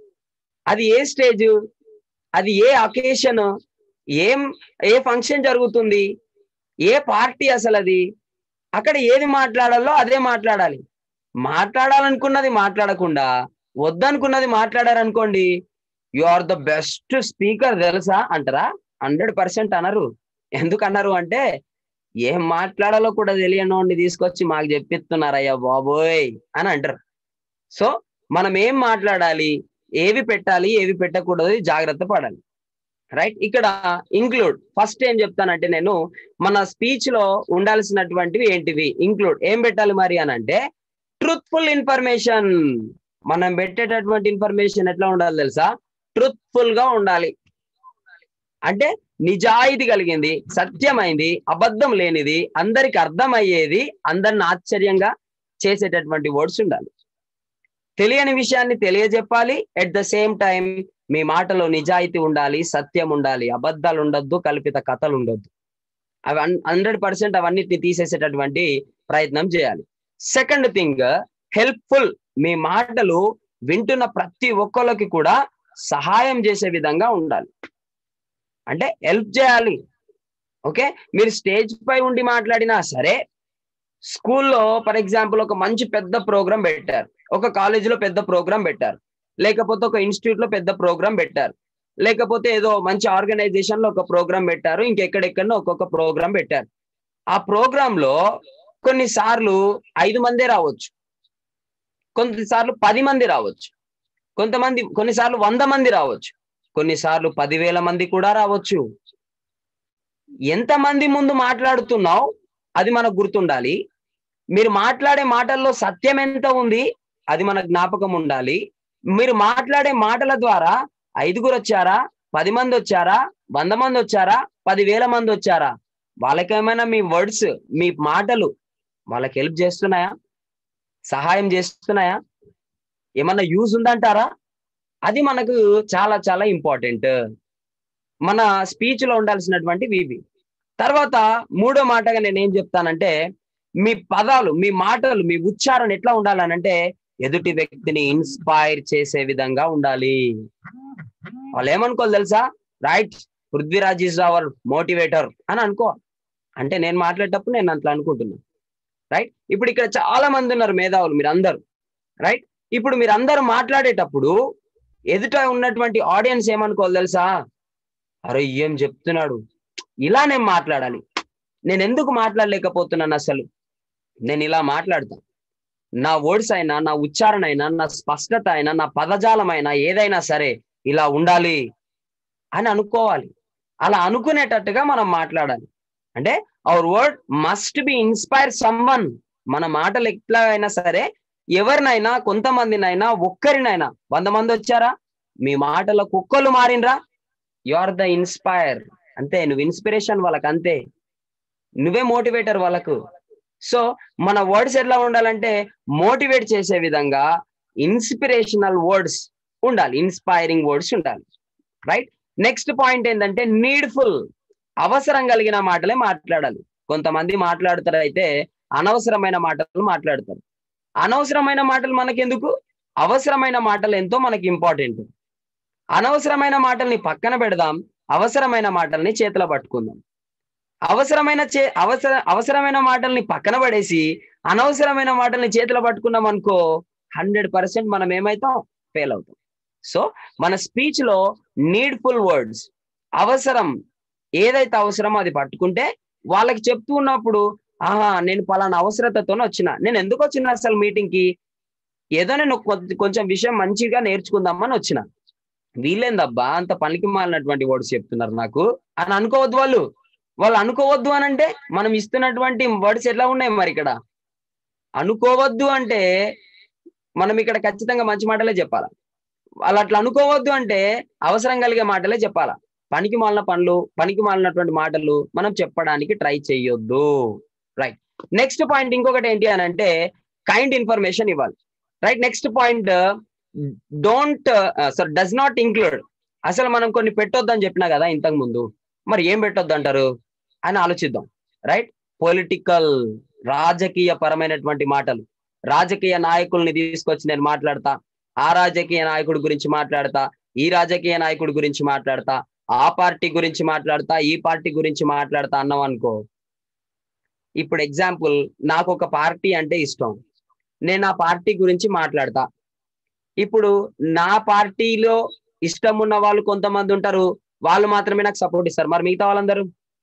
అది ఏ స్టేజ్ అది ఏ అకేషన్ ఏం ఏ ఫంక్షన్ జరుగుతుంది ఏ పార్టీ అసలు అది అక్కడ ఏది మాట్లాడాలో అదే మాట్లాడాలి మాట్లాడాలనుకున్నది మాట్లాడకుండా వద్దనుకున్నది మాట్లాడారనుకోండి you are the best speaker తెలుసా అంటారా హండ్రెడ్ పర్సెంట్ అనరు ఎందుకు అన్నారు అంటే ఏం మాట్లాడాలో కూడా తెలియనోడిని తీసుకొచ్చి మాకు చెప్పిస్తున్నారయ్యా బాబోయ్ అని అంటారు సో మనం ఏం మాట్లాడాలి ఏవి పెట్టాలి ఏవి పెట్టకూడదు జాగ్రత్త పడాలి రైట్ ఇక్కడ ఇంక్లూడ్ ఫస్ట్ ఏం చెప్తానంటే నేను మన స్పీచ్ లో ఉండాల్సినటువంటివి ఏంటివి ఇంక్లూడ్ ఏం పెట్టాలి మరి అని అంటే ట్రూత్ఫుల్ ఇన్ఫర్మేషన్ మనం పెట్టేటటువంటి ఇన్ఫర్మేషన్ ఎట్లా ఉండాలి తెలుసా ట్రూత్ఫుల్ గా ఉండాలి అంటే నిజాయితీ కలిగింది సత్యమైంది అబద్ధం లేనిది అందరికి అర్థమయ్యేది అందరిని ఆశ్చర్యంగా చేసేటటువంటి వర్డ్స్ ఉండాలి తెలియని విషయాన్ని తెలియజెప్పాలి ఎట్ ద సేమ్ టైం మీ మాటలో నిజాయితీ ఉండాలి సత్యం ఉండాలి అబద్ధాలు ఉండొద్దు కల్పిత కథలు ఉండొద్దు అవి హండ్రెడ్ పర్సెంట్ అవన్నిటిని తీసేసేటటువంటి ప్రయత్నం చేయాలి సెకండ్ థింగ్ హెల్ప్ఫుల్ మీ మాటలు వింటున్న ప్రతి ఒక్కరికి కూడా సహాయం చేసే విధంగా ఉండాలి అంటే హెల్ప్ చేయాలి ఓకే మీరు స్టేజ్ పై ఉండి మాట్లాడినా సరే స్కూల్లో ఫర్ ఎగ్జాంపుల్ ఒక మంచి పెద్ద ప్రోగ్రాం పెట్టారు ఒక కాలేజీలో పెద్ద ప్రోగ్రాం పెట్టారు లేకపోతే ఒక ఇన్స్టిట్యూట్ లో పెద్ద ప్రోగ్రాం పెట్టారు లేకపోతే ఏదో మంచి ఆర్గనైజేషన్ లో ఒక ప్రోగ్రాం పెట్టారు ఇంకెక్కడెక్కడో ఒక్కొక్క ప్రోగ్రాం పెట్టారు ఆ ప్రోగ్రామ్ లో కొన్నిసార్లు ఐదు మందే రావచ్చు కొన్నిసార్లు పది మంది రావచ్చు కొంతమంది కొన్నిసార్లు వంద మంది రావచ్చు కొన్నిసార్లు పదివేల మంది కూడా రావచ్చు ఎంతమంది ముందు మాట్లాడుతున్నావు అది మనకు గుర్తుండాలి మీరు మాట్లాడే మాటల్లో సత్యం ఎంత ఉంది అది మన జ్ఞాపకం ఉండాలి మీరు మాట్లాడే మాటల ద్వారా ఐదుగురు వచ్చారా పది మంది వచ్చారా వంద మంది వచ్చారా పదివేల మంది వచ్చారా వాళ్ళకేమైనా మీ వర్డ్స్ మీ మాటలు వాళ్ళకి హెల్ప్ చేస్తున్నాయా సహాయం చేస్తున్నాయా ఏమన్నా యూజ్ ఉందంటారా అది మనకు చాలా చాలా ఇంపార్టెంట్ మన స్పీచ్ లో ఉండాల్సినటువంటి ఇవి తర్వాత మూడో మాటగా నేను ఏం చెప్తానంటే మీ పదాలు మీ మాటలు మీ ఉచ్చారణ ఎట్లా ఉండాలనంటే ఎదుటి వ్యక్తిని ఇన్స్పైర్ చేసే విధంగా ఉండాలి వాళ్ళు ఏమనుకోవాలి తెలుసా right Prithviraj is our motivator అని అనుకో అంటే నేను మాట్లాడేటప్పుడు నేను అట్లా అనుకుంటున్నాను రైట్ ఇప్పుడు ఇక్కడ చాలా మంది ఉన్నారు మేధావులు మీరు అందరు రైట్ ఇప్పుడు మీరు అందరు మాట్లాడేటప్పుడు ఎదుట ఉన్నటువంటి ఆడియన్స్ ఏమనుకోవాలి తెలుసా అరే ఏం చెప్తున్నాడు ఇలా నేను మాట్లాడాలి నేను ఎందుకు మాట్లాడలేకపోతున్నాను అసలు నేను ఇలా మాట్లాడతాను నా వర్డ్స్ అయినా నా ఉచ్చారణ అయినా నా స్పష్టత అయినా నా పదజాలం అయినా ఏదైనా సరే ఇలా ఉండాలి అని అనుకోవాలి అలా అనుకునేటట్టుగా మనం మాట్లాడాలి అంటే our word must be inspire someone మన మాటలు ఎట్లా అయినా సరే ఎవరినైనా కొంతమందినైనా ఒక్కరినైనా వంద మంది వచ్చారా మీ మాటల కుక్కలు మారినరా యు ఆర్ ద ఇన్స్పైర్ అంతే నువ్వు ఇన్స్పిరేషన్ వాళ్ళకి అంతే నువ్వే మోటివేటర్ వాళ్ళకు సో మన వర్డ్స్ ఎట్లా ఉండాలంటే మోటివేట్ చేసే విధంగా ఇన్స్పిరేషనల్ వర్డ్స్ ఉండాలి ఇన్స్పైరింగ్ వర్డ్స్ ఉండాలి రైట్ నెక్స్ట్ పాయింట్ ఏంటంటే నీడ్ఫుల్ అవసరం కలిగిన మాటలే మాట్లాడాలి కొంతమంది మాట్లాడతారు అయితే అనవసరమైన మాటలు మాట్లాడతారు అనవసరమైన మాటలు మనకెందుకు అవసరమైన మాటలు ఎంతో మనకి ఇంపార్టెంట్ అనవసరమైన మాటల్ని పక్కన పెడదాం అవసరమైన మాటల్ని చేతిలో పట్టుకుందాం అవసరమైన చే అవసర అవసరమైన మాటల్ని పక్కన పడేసి అనవసరమైన మాటల్ని చేతిలో పట్టుకున్నాం అనుకో హండ్రెడ్ పర్సెంట్ మనం ఏమైతాం ఫెయిల్ అవుతాం సో మన స్పీచ్ లో నీడ్ఫుల్ వర్డ్స్ అవసరం ఏదైతే అవసరమో అది పట్టుకుంటే వాళ్ళకి చెప్తూ ఉన్నప్పుడు ఆహా నేను పలానా అవసరతతో వచ్చిన నేను ఎందుకు వచ్చిన అసలు మీటింగ్ కి ఏదో నేను కొ- కొంచెం విషయం మంచిగా నేర్చుకుందామని వచ్చిన వీళ్ళేందబ్బా అంత పనికి మాలినటువంటి వర్డ్స్ చెప్తున్నారు నాకు అని అనుకోవద్దు వాళ్ళు వాళ్ళు అనుకోవద్దు అని అంటే మనం ఇస్తున్నటువంటి వర్డ్స్ ఎట్లా ఉన్నాయి మరి ఇక్కడ అనుకోవద్దు అంటే మనం ఇక్కడ ఖచ్చితంగా మంచి మాటలే చెప్పాలా వాళ్ళు అట్లా అనుకోవద్దు అంటే అవసరం కలిగే మాటలే చెప్పాలా పనికి మాలిన పనులు పనికి మాలినటువంటి మాటలు మనం చెప్పడానికి ట్రై చేయొద్దు రైట్ నెక్స్ట్ పాయింట్ ఇంకొకటి ఏంటి అని అంటే కైండ్ ఇన్ఫర్మేషన్ ఇవ్వాలి right next point don't sir does not include అసలు మనం కొన్ని పెట్టొద్దని చెప్పినా కదా ఇంతకు ముందు మరి ఏం పెట్టొద్దు అంటారు అని ఆలోచిద్దాం రైట్ పొలిటికల్ రాజకీయ పరమైనటువంటి మాటలు రాజకీయ నాయకుల్ని తీసుకొచ్చి నేను మాట్లాడతా ఆ రాజకీయ నాయకుడి గురించి మాట్లాడతా ఈ రాజకీయ నాయకుడి గురించి మాట్లాడతా ఆ పార్టీ గురించి మాట్లాడతా ఈ పార్టీ గురించి మాట్లాడతా అన్నాం అనుకో ఇప్పుడు ఎగ్జాంపుల్ నాకు ఒక పార్టీ అంటే ఇష్టం నేను ఆ పార్టీ గురించి మాట్లాడతా ఇప్పుడు నా పార్టీలో ఇష్టం ఉన్న వాళ్ళు కొంతమంది ఉంటారు వాళ్ళు మాత్రమే నాకు సపోర్ట్ ఇస్తారు మరి మిగతా వాళ్ళందరూ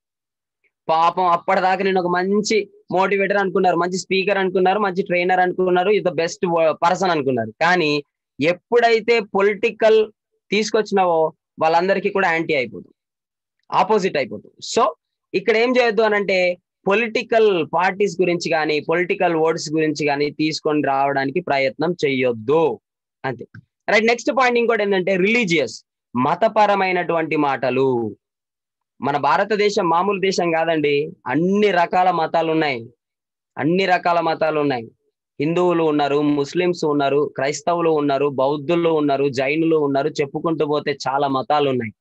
పాపం అప్పటిదాకా నేను ఒక మంచి మోటివేటర్ అనుకున్నారు మంచి స్పీకర్ అనుకున్నారు మంచి ట్రైనర్ అనుకున్నారు ఇది ద బెస్ట్ పర్సన్ అనుకున్నారు కానీ ఎప్పుడైతే పొలిటికల్ తీసుకొచ్చినావో వాళ్ళందరికీ కూడా యాంటీ అయిపోతుంది ఆపోజిట్ అయిపోతుంది సో ఇక్కడ ఏం చేయొద్దు అని అంటే పొలిటికల్ పార్టీస్ గురించి కానీ పొలిటికల్ వర్డ్స్ గురించి కానీ తీసుకొని రావడానికి ప్రయత్నం చెయ్యొద్దు అంతే రైట్ నెక్స్ట్ పాయింట్ ఇంకోటి ఏంటంటే రిలీజియస్ మతపరమైనటువంటి మాటలు మన భారతదేశం మామూలు దేశం కాదండి అన్ని రకాల మతాలు ఉన్నాయి అన్ని రకాల మతాలు ఉన్నాయి హిందువులు ఉన్నారు ముస్లిమ్స్ ఉన్నారు క్రైస్తవులు ఉన్నారు బౌద్ధులు ఉన్నారు జైనులు ఉన్నారు చెప్పుకుంటూ పోతే చాలా మతాలు ఉన్నాయి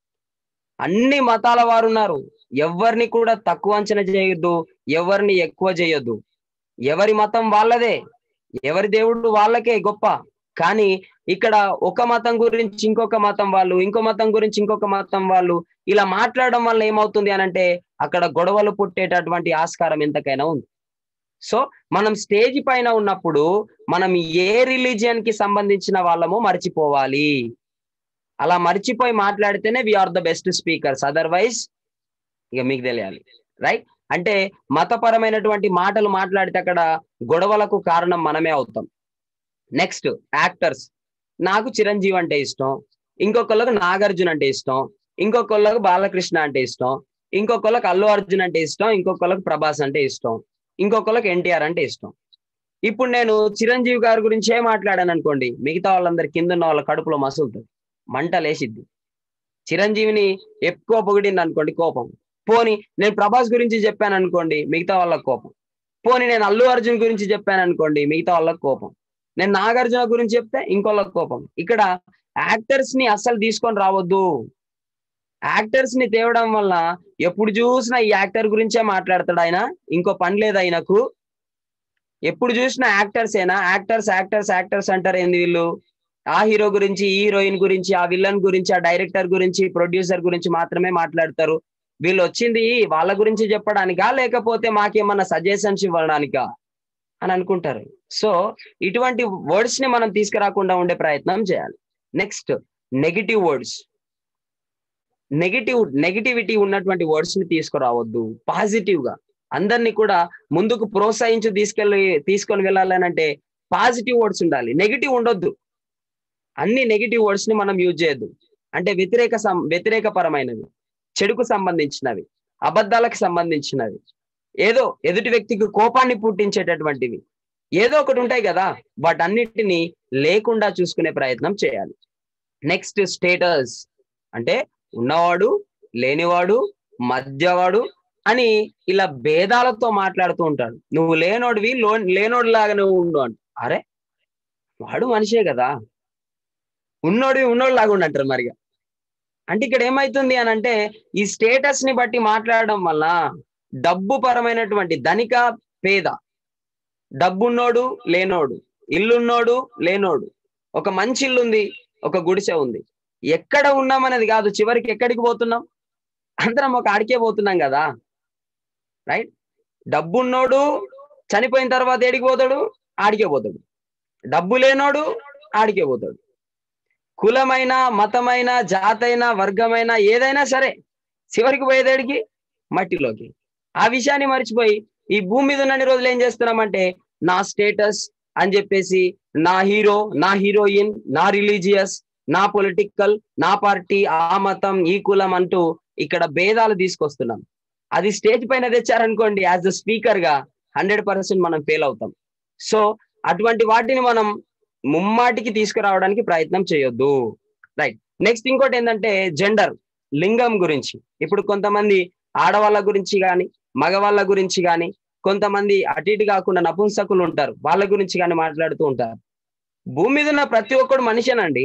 అన్ని మతాల వారు ఉన్నారు ఎవరిని కూడా తక్కువ అంచనా చేయొద్దు ఎవరిని ఎక్కువ చేయొద్దు ఎవరి మతం వాళ్ళదే ఎవరి దేవుడు వాళ్ళకే గొప్ప కానీ ఇక్కడ ఒక మతం గురించి ఇంకొక మతం వాళ్ళు ఇంకో మతం గురించి ఇంకొక మతం వాళ్ళు ఇలా మాట్లాడడం వల్ల ఏమవుతుంది అని అంటే అక్కడ గొడవలు పుట్టేటటువంటి ఆస్కారం ఎంతకైనా ఉంది సో మనం స్టేజ్ పైన ఉన్నప్పుడు మనం ఏ రిలీజియన్ కి సంబంధించిన వాళ్ళమో మర్చిపోవాలి అలా మర్చిపోయి మాట్లాడితేనే we are the best speakers otherwise ఇక మీకు తెలియాలి రైట్ అంటే మతపరమైనటువంటి మాటలు మాట్లాడితే అక్కడ గొడవలకు కారణం మనమే అవుతాం నెక్స్ట్ యాక్టర్స్ నాకు చిరంజీవి అంటే ఇష్టం ఇంకొకళ్ళకు నాగార్జున అంటే ఇష్టం ఇంకొకళ్ళకు బాలకృష్ణ అంటే ఇష్టం ఇంకొకళ్ళకి అల్లు అర్జున్ అంటే ఇష్టం ఇంకొకళ్ళకి ప్రభాస్ అంటే ఇష్టం ఇంకొకళ్ళకి ఎన్టీఆర్ అంటే ఇష్టం ఇప్పుడు నేను చిరంజీవి గారి గురించే మాట్లాడాను అనుకోండి మిగతా వాళ్ళందరి కింద ఉన్న వాళ్ళ కడుపులో మసులుతుంది మంట లేసిద్ది చిరంజీవిని ఎక్కువ పొగిడింది అనుకోండి కోపం పోని నేను ప్రభాస్ గురించి చెప్పాను అనుకోండి మిగతా వాళ్ళకి కోపం పోని నేను అల్లు అర్జున్ గురించి చెప్పాను అనుకోండి మిగతా వాళ్ళకి కోపం నేను నాగార్జున గురించి చెప్తే ఇంకోళ్ళకి కోపం ఇక్కడ యాక్టర్స్ ని అస్సలు తీసుకొని రావద్దు యాక్టర్స్ ని తేవడం వల్ల ఎప్పుడు చూసినా ఈ యాక్టర్ గురించే మాట్లాడతాడు ఆయన ఇంకో పని లేదు ఆయనకు ఎప్పుడు చూసినా యాక్టర్స్ ఏనా యాక్టర్స్ యాక్టర్స్ యాక్టర్స్ అంటారు ఏంది వీళ్ళు ఆ హీరో గురించి ఈ హీరోయిన్ గురించి ఆ విలన్ గురించి ఆ డైరెక్టర్ గురించి ప్రొడ్యూసర్ గురించి మాత్రమే మాట్లాడతారు వీళ్ళు వచ్చింది వాళ్ళ గురించి చెప్పడానికా లేకపోతే మాకేమన్నా సజెషన్స్ ఇవ్వడానికా అని అనుకుంటారు సో ఇటువంటి వర్డ్స్ ని మనం తీసుకురాకుండా ఉండే ప్రయత్నం చేయాలి next negative words negative negativity ఉన్నటువంటి వర్డ్స్ ని తీసుకురావద్దు పాజిటివ్ గా అందరినీ కూడా ముందుకు ప్రోత్సహించి తీసుకెళ్ళి తీసుకొని వెళ్ళాలని అంటే పాజిటివ్ వర్డ్స్ ఉండాలి నెగిటివ్ ఉండొద్దు అన్ని నెగిటివ్ వర్డ్స్ ని మనం యూజ్ చేయొద్దు అంటే వ్యతిరేక సం వ్యతిరేక పరమైనవి చెడుకు సంబంధించినవి అబద్ధాలకు సంబంధించినవి ఏదో ఎదుటి వ్యక్తికి కోపాన్ని పుట్టించేటటువంటివి ఏదో ఒకటి ఉంటాయి కదా వాటన్నిటిని లేకుండా చూసుకునే ప్రయత్నం చేయాలి నెక్స్ట్ స్టేటస్ అంటే ఉన్నవాడు లేనివాడు మధ్యవాడు అని ఇలా భేదాలతో మాట్లాడుతూ ఉంటాడు నువ్వు లేనోడివి లో లేనోడు లాగా నువ్వు ఉండు అంట అరే వాడు మనిషే కదా ఉన్నోడివి ఉన్నోడు లాగా ఉండంటారు మరిగా అంటే ఇక్కడ ఏమైతుంది అని అంటే ఈ స్టేటస్ ని బట్టి మాట్లాడడం వల్ల డబ్బు పరమైనటువంటి ధనిక పేద డబ్బున్నోడు లేనోడు ఇల్లున్నోడు లేనోడు ఒక మంచి ఇల్లు ఉంది ఒక గుడిసె ఉంది ఎక్కడ ఉన్నామనేది కాదు చివరికి ఎక్కడికి పోతున్నాం అందరం ఒక ఆడికే పోతున్నాం కదా రైట్ డబ్బున్నోడు చనిపోయిన తర్వాత ఏడికి పోతాడు ఆడికే పోతాడు డబ్బు లేనోడు ఆడికే పోతాడు కులమైన మతమైన జాతైన వర్గమైన ఏదైనా సరే చివరికి పోయేదేడికి మట్టిలోకి ఆ విషయాన్ని మర్చిపోయి ఈ భూమి మీద ఉన్న రోజులు ఏం చేస్తున్నామంటే నా స్టేటస్ అని చెప్పేసి నా హీరో నా హీరోయిన్ నా రిలీజియస్ నా పొలిటికల్ నా పార్టీ ఆ మతం ఈ కులం అంటూ ఇక్కడ భేదాలు తీసుకొస్తున్నాం అది స్టేజ్ పైన తెచ్చారనుకోండి యాజ్ అ స్పీకర్ గా హండ్రెడ్ పర్సెంట్ మనం ఫెయిల్ అవుతాం సో అటువంటి వాటిని మనం ముమ్మాటికి తీసుకురావడానికి ప్రయత్నం చేయొద్దు రైట్ నెక్స్ట్ ఇంకోటి ఏంటంటే జెండర్ లింగం గురించి ఇప్పుడు కొంతమంది ఆడవాళ్ళ గురించి కానీ మగవాళ్ళ గురించి కానీ కొంతమంది అటు ఇటు కాకుండా నపుంసకులు ఉంటారు వాళ్ళ గురించి కానీ మాట్లాడుతూ ఉంటారు భూమి మీద ఉన్న ప్రతి ఒక్కడు మనిషేనండి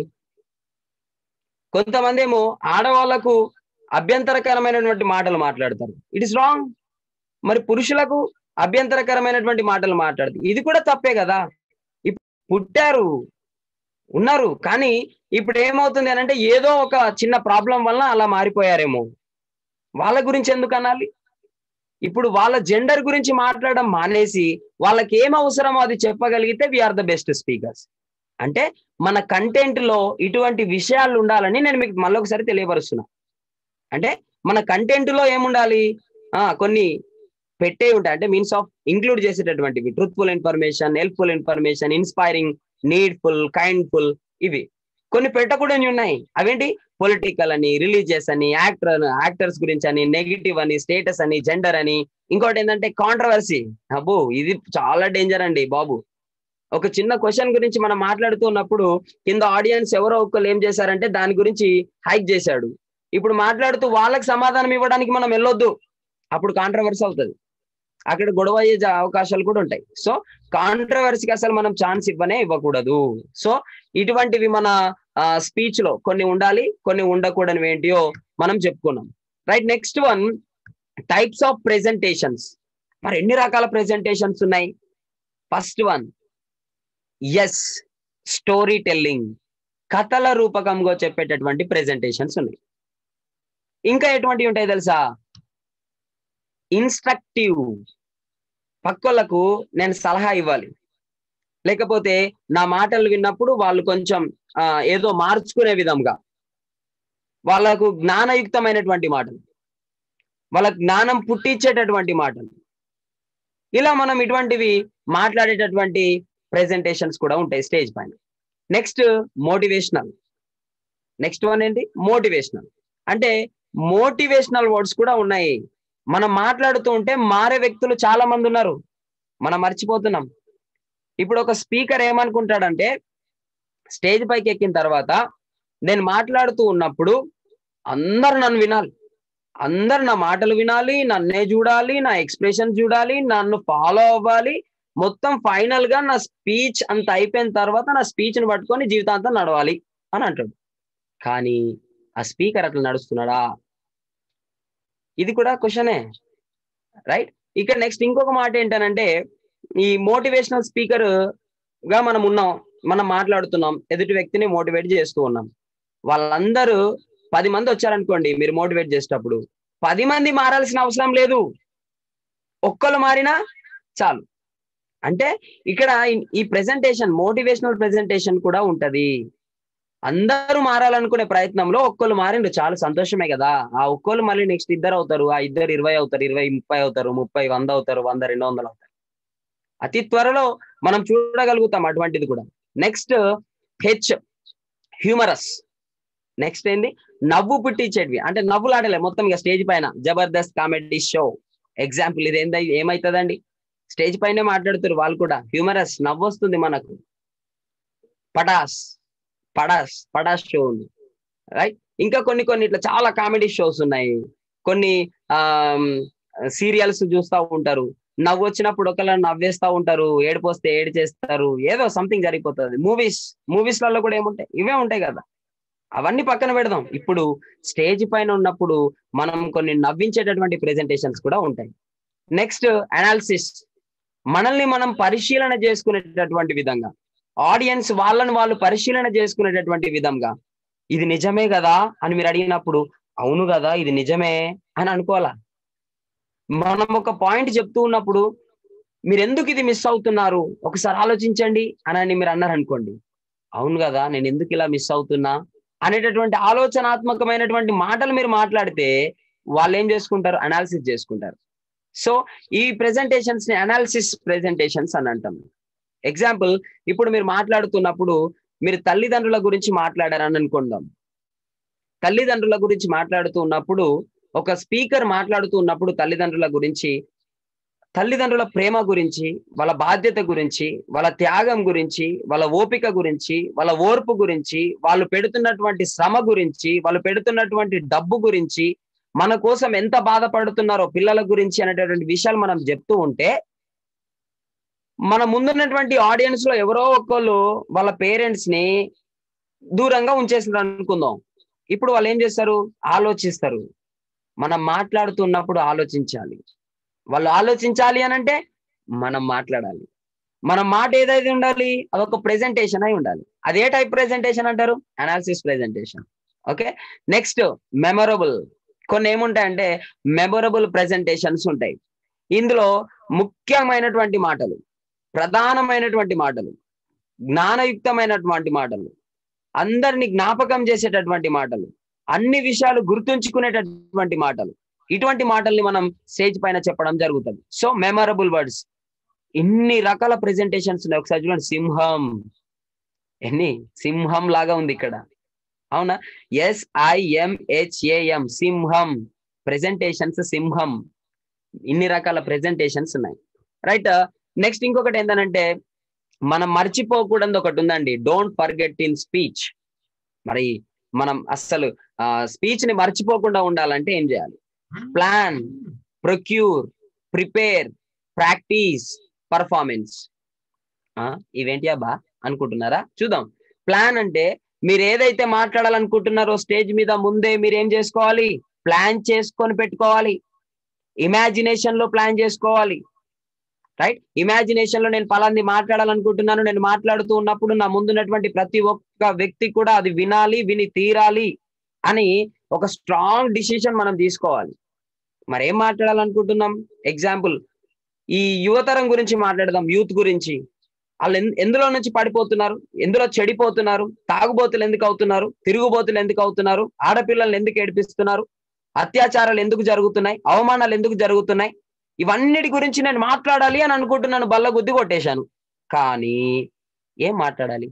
కొంతమంది ఏమో ఆడవాళ్లకు అభ్యంతరకరమైనటువంటి మాటలు మాట్లాడతారు ఇట్ ఇస్ రాంగ్ మరి పురుషులకు అభ్యంతరకరమైనటువంటి మాటలు మాట్లాడతారు ఇది కూడా తప్పే కదా ఇప్- పుట్టారు ఉన్నారు కానీ ఇప్పుడు ఏమవుతుంది అని అంటే ఏదో ఒక చిన్న ప్రాబ్లం వల్ల అలా మారిపోయారేమో వాళ్ళ గురించి ఎందుకు అనాలి ఇప్పుడు వాళ్ళ జెండర్ గురించి మాట్లాడడం మానేసి వాళ్ళకి ఏం అవసరమో అది చెప్పగలిగితే వీఆర్ ద బెస్ట్ స్పీకర్స్ అంటే మన కంటెంట్ లో ఇటువంటి విషయాలు ఉండాలని నేను మీకు మళ్ళొకసారి తెలియపరుస్తున్నా అంటే మన కంటెంట్ లో ఏముండాలి ఆ కొన్ని పెట్టే ఉంటాయి అంటే మీన్స్ ఆఫ్ ఇంక్లూడ్ చేసేటటువంటివి truthful information helpful information inspiring needful kindful ఇవి కొన్ని పెట్టకూడని ఉన్నాయి అవేంటి పొలిటికల్ అని రిలీజియస్ అని యాక్టర్ యాక్టర్స్ గురించి అని నెగిటివ్ అని స్టేటస్ అని జెండర్ అని ఇంకోటి ఏంటంటే కాంట్రవర్సీ అబ్బో ఇది చాలా డేంజర్ అండి బాబు ఒక చిన్న క్వశ్చన్ గురించి మనం మాట్లాడుతూ ఉన్నప్పుడు కింద ఆడియన్స్ ఎవరో ఒకరు ఏం చేశారంటే దాని గురించి హైక్ చేశాడు ఇప్పుడు మాట్లాడుతూ వాళ్ళకి సమాధానం ఇవ్వడానికి మనం వెళ్ళొద్దు అప్పుడు కాంట్రవర్సీ అవుతుంది అక్కడ గొడవ అయ్యే జా- అవకాశాలు కూడా ఉంటాయి సో కాంట్రవర్సీకి అసలు మనం ఛాన్స్ ఇవ్వనే ఇవ్వకూడదు సో ఇటువంటివి మన స్పీచ్ లో కొన్ని ఉండాలి కొన్ని ఉండకూడనివి ఏంటియో మనం చెప్పుకున్నాం right next one types of presentations మరి ఎన్ని రకాల ప్రెజెంటేషన్స్ ఉన్నాయి first one is story telling కథల రూపకంగా చెప్పేటటువంటి ప్రెజెంటేషన్స్ ఉన్నాయి ఇంకా ఎటువంటివి ఉంటాయి తెలుసా ఇన్స్ట్రక్టివ్ పక్కోళ్ళకు నేను సలహా ఇవ్వాలి లేకపోతే నా మాటలు విన్నప్పుడు వాళ్ళు కొంచెం ఆ, ఏదో మార్చుకునే విధంగా వాళ్ళకు జ్ఞానయుక్తమైనటువంటి మాటలు వాళ్ళ జ్ఞానం పుట్టించేటటువంటి మాటలు ఇలా మనం ఇటువంటివి మాట్లాడేటటువంటి ప్రెజెంటేషన్స్ కూడా ఉంటాయి స్టేజ్ పైన నెక్స్ట్ మోటివేషనల్ నెక్స్ట్ వన్ ఏంటి మోటివేషనల్ అంటే మోటివేషనల్ వర్డ్స్ కూడా ఉన్నాయి మనం మాట్లాడుతూ ఉంటే మారే వ్యక్తులు చాలా మంది ఉన్నారు మనం మర్చిపోతున్నాం ఇప్పుడు ఒక స్పీకర్ ఏమనుకుంటాడంటే స్టేజ్ పైకి ఎక్కిన తర్వాత నేను మాట్లాడుతూ ఉన్నప్పుడు అందరు నన్ను వినాలి అందరు నా మాటలు వినాలి నన్నే చూడాలి నా ఎక్స్ప్రెషన్ చూడాలి నన్ను ఫాలో అవ్వాలి మొత్తం ఫైనల్ గా నా స్పీచ్ అంత అయిపోయిన తర్వాత నా స్పీచ్ ని పట్టుకొని జీవితాంతం నడవాలి అని అంటాడు కానీ ఆ స్పీకర్ అట్లా నడుస్తున్నాడా ఇది కూడా క్వశ్చనే రైట్ ఇక్కడ నెక్స్ట్ ఇంకొక మాట ఏంటనంటే ఈ మోటివేషనల్ స్పీకర్ గా మనం ఉన్నాం మనం మాట్లాడుతున్నాం ఎదుటి వ్యక్తిని మోటివేట్ చేస్తూ ఉన్నాం వాళ్ళందరూ పది మంది వచ్చారనుకోండి మీరు మోటివేట్ చేసేటప్పుడు పది మంది మారాల్సిన అవసరం లేదు ఒక్కరు మారినా చాలు అంటే ఇక్కడ ఈ- ఈ ప్రెజెంటేషన్ మోటివేషనల్ ప్రెజెంటేషన్ కూడా ఉంటది అందరూ మారాలనుకునే ప్రయత్నంలో ఒక్కళ్ళు మారిండు చాలా సంతోషమే కదా ఆ ఒక్కళ్ళు మళ్ళీ నెక్స్ట్ ఇద్దరు అవుతారు ఆ ఇద్దరు ఇరవై అవుతారు ఇరవై ముప్పై అవుతారు ముప్పై వంద అవుతారు వంద రెండు వందలు అవుతారు అతి త్వరలో మనం చూడగలుగుతాం అటువంటిది కూడా నెక్స్ట్ హెచ్ హ్యూమరస్ నెక్స్ట్ ఏంది నవ్వు పుట్టించేటివి అంటే నవ్వులాడలే మొత్తం ఇక స్టేజ్ పైన జబర్దస్త్ కామెడీ షో ఎగ్జాంపుల్ ఇది ఏంది ఏమైతుందండి స్టేజ్ పైనే మాట్లాడుతారు వాళ్ళు కూడా హ్యూమరస్ నవ్వు వస్తుంది మనకు పటాస్ పడాస్ పడాస్ షో ఉంది రైట్ ఇంకా కొన్ని కొన్ని ఇట్లా చాలా కామెడీ షోస్ ఉన్నాయి కొన్ని సీరియల్స్ చూస్తూ ఉంటారు నవ్వు వచ్చినప్పుడు ఒకళ్ళని నవ్వేస్తా ఉంటారు ఏడుపు వస్తే ఏడు చేస్తారు ఏదో సంథింగ్ జరిగిపోతుంది మూవీస్ మూవీస్ లలో కూడా ఏముంటాయి ఇవే ఉంటాయి కదా అవన్నీ పక్కన పెడదాం ఇప్పుడు స్టేజ్ పైన ఉన్నప్పుడు మనం కొన్ని నవ్వించేటటువంటి ప్రెజెంటేషన్స్ కూడా ఉంటాయి నెక్స్ట్ అనాలిసిస్ మనల్ని మనం పరిశీలన చేసుకునేటటువంటి విధంగా ఆడియన్స్ వాళ్ళని వాళ్ళు పరిశీలన చేసుకునేటటువంటి విధంగా ఇది నిజమే కదా అని మీరు అడిగినప్పుడు అవును కదా ఇది నిజమే అని అనుకోవాలా మనం ఒక పాయింట్ చెప్తూ ఉన్నప్పుడు మీరు ఎందుకు ఇది మిస్ అవుతున్నారు ఒకసారి ఆలోచించండి అని మీరు అన్నారు అనుకోండి అవును కదా నేను ఎందుకు ఇలా మిస్ అవుతున్నా అనేటటువంటి ఆలోచనాత్మకమైనటువంటి మాటలు మీరు మాట్లాడితే వాళ్ళు ఏం చేసుకుంటారు అనాలిసిస్ చేసుకుంటారు సో ఈ ప్రెజెంటేషన్స్ ని అనాలిసిస్ ప్రెజెంటేషన్స్ అని అంటాం ఎగ్జాంపుల్ ఇప్పుడు మీరు మాట్లాడుతున్నప్పుడు మీరు తల్లిదండ్రుల గురించి మాట్లాడారని అనుకుందాం తల్లిదండ్రుల గురించి మాట్లాడుతూ ఉన్నప్పుడు ఒక స్పీకర్ మాట్లాడుతూ ఉన్నప్పుడు తల్లిదండ్రుల గురించి తల్లిదండ్రుల ప్రేమ గురించి వాళ్ళ బాధ్యత గురించి వాళ్ళ త్యాగం గురించి వాళ్ళ ఓపిక గురించి వాళ్ళ ఓర్పు గురించి వాళ్ళు పెడుతున్నటువంటి శ్రమ గురించి వాళ్ళు పెడుతున్నటువంటి డబ్బు గురించి మన కోసం ఎంత బాధపడుతున్నారో పిల్లల గురించి అనేటటువంటి విషయాలు మనం చెప్తూ ఉంటే మన ముందున్నటువంటి ఆడియన్స్ లో ఎవరో ఒకళ్ళు వాళ్ళ పేరెంట్స్ ని దూరంగా ఉంచేసారు అనుకుందాం ఇప్పుడు వాళ్ళు ఏం చేస్తారు ఆలోచిస్తారు మనం మాట్లాడుతున్నప్పుడు ఆలోచించాలి వాళ్ళు ఆలోచించాలి అని అంటే మనం మాట్లాడాలి మన మాట ఏదైతే ఉండాలి అదొక ప్రెజెంటేషన్ అయి ఉండాలి అదే టైప్ ప్రెజెంటేషన్ అంటారు analysis presentation okay next memorable కొన్ని ఏముంటాయంటే మెమొరబుల్ ప్రెజెంటేషన్స్ ఉంటాయి ఇందులో ముఖ్యమైనటువంటి మాటలు ప్రధానమైనటువంటి మాటలు జ్ఞానయుక్తమైనటువంటి మాటలు అందరిని జ్ఞాపకం చేసేటటువంటి మాటలు అన్ని విషయాలు గుర్తుంచుకునేటటువంటి మాటలు ఇటువంటి మాటల్ని మనం స్టేజ్ పైన చెప్పడం జరుగుతుంది సో మెమరబుల్ వర్డ్స్ ఇన్ని రకాల ప్రెజెంటేషన్స్ ఉన్నాయి ఒకసారి చూడండి సింహం ఎన్ని సింహం లాగా ఉంది ఇక్కడ అవునా ఎస్ఐఎంహెచ్ఏఎం సింహం ప్రెజెంటేషన్స్ సింహం ఇన్ని రకాల ప్రెజెంటేషన్స్ ఉన్నాయి రైట్ నెక్స్ట్ ఇంకొకటి ఏంటంటే మనం మర్చిపోకూడదు ఒకటి ఉందండి డోంట్ ఫర్గెట్ ఇన్ స్పీచ్ మరి మనం అస్సలు స్పీచ్ ని మర్చిపోకుండా ఉండాలంటే ఏం చేయాలి plan procure prepare practice performance ఇవేంటి అబ్బా అనుకుంటున్నారా చూద్దాం ప్లాన్ అంటే మీరు ఏదైతే మాట్లాడాలనుకుంటున్నారో స్టేజ్ మీద ముందే మీరు ఏం చేసుకోవాలి ప్లాన్ చేసుకొని పెట్టుకోవాలి ఇమాజినేషన్ లో ప్లాన్ చేసుకోవాలి రైట్ ఇమాజినేషన్ లో నేను పలాంది మాట్లాడాలనుకుంటున్నాను నేను మాట్లాడుతూ ఉన్నప్పుడు నా ముందున్నటువంటి ప్రతి ఒక్క వ్యక్తి కూడా అది వినాలి విని తీరాలి అని ఒక స్ట్రాంగ్ డిసిషన్ మనం తీసుకోవాలి మరి ఏం మాట్లాడాలనుకుంటున్నాం ఎగ్జాంపుల్ ఈ యువతరం గురించి మాట్లాడదాం యూత్ గురించి వాళ్ళు ఎందులో నుంచి పడిపోతున్నారు ఎందులో చెడిపోతున్నారు తాగుబోతులు ఎందుకు అవుతున్నారు తిరుగుబోతులు ఎందుకు అవుతున్నారు ఆడపిల్లల్ని ఎందుకు ఏడిపిస్తున్నారు అత్యాచారాలు ఎందుకు జరుగుతున్నాయి అవమానాలు ఎందుకు జరుగుతున్నాయి ఇవన్నిటి గురించి నేను మాట్లాడాలి అని అనుకుంటున్నాను బల్ల గుద్ది కొట్టేశాను కానీ ఏం మాట్లాడాలి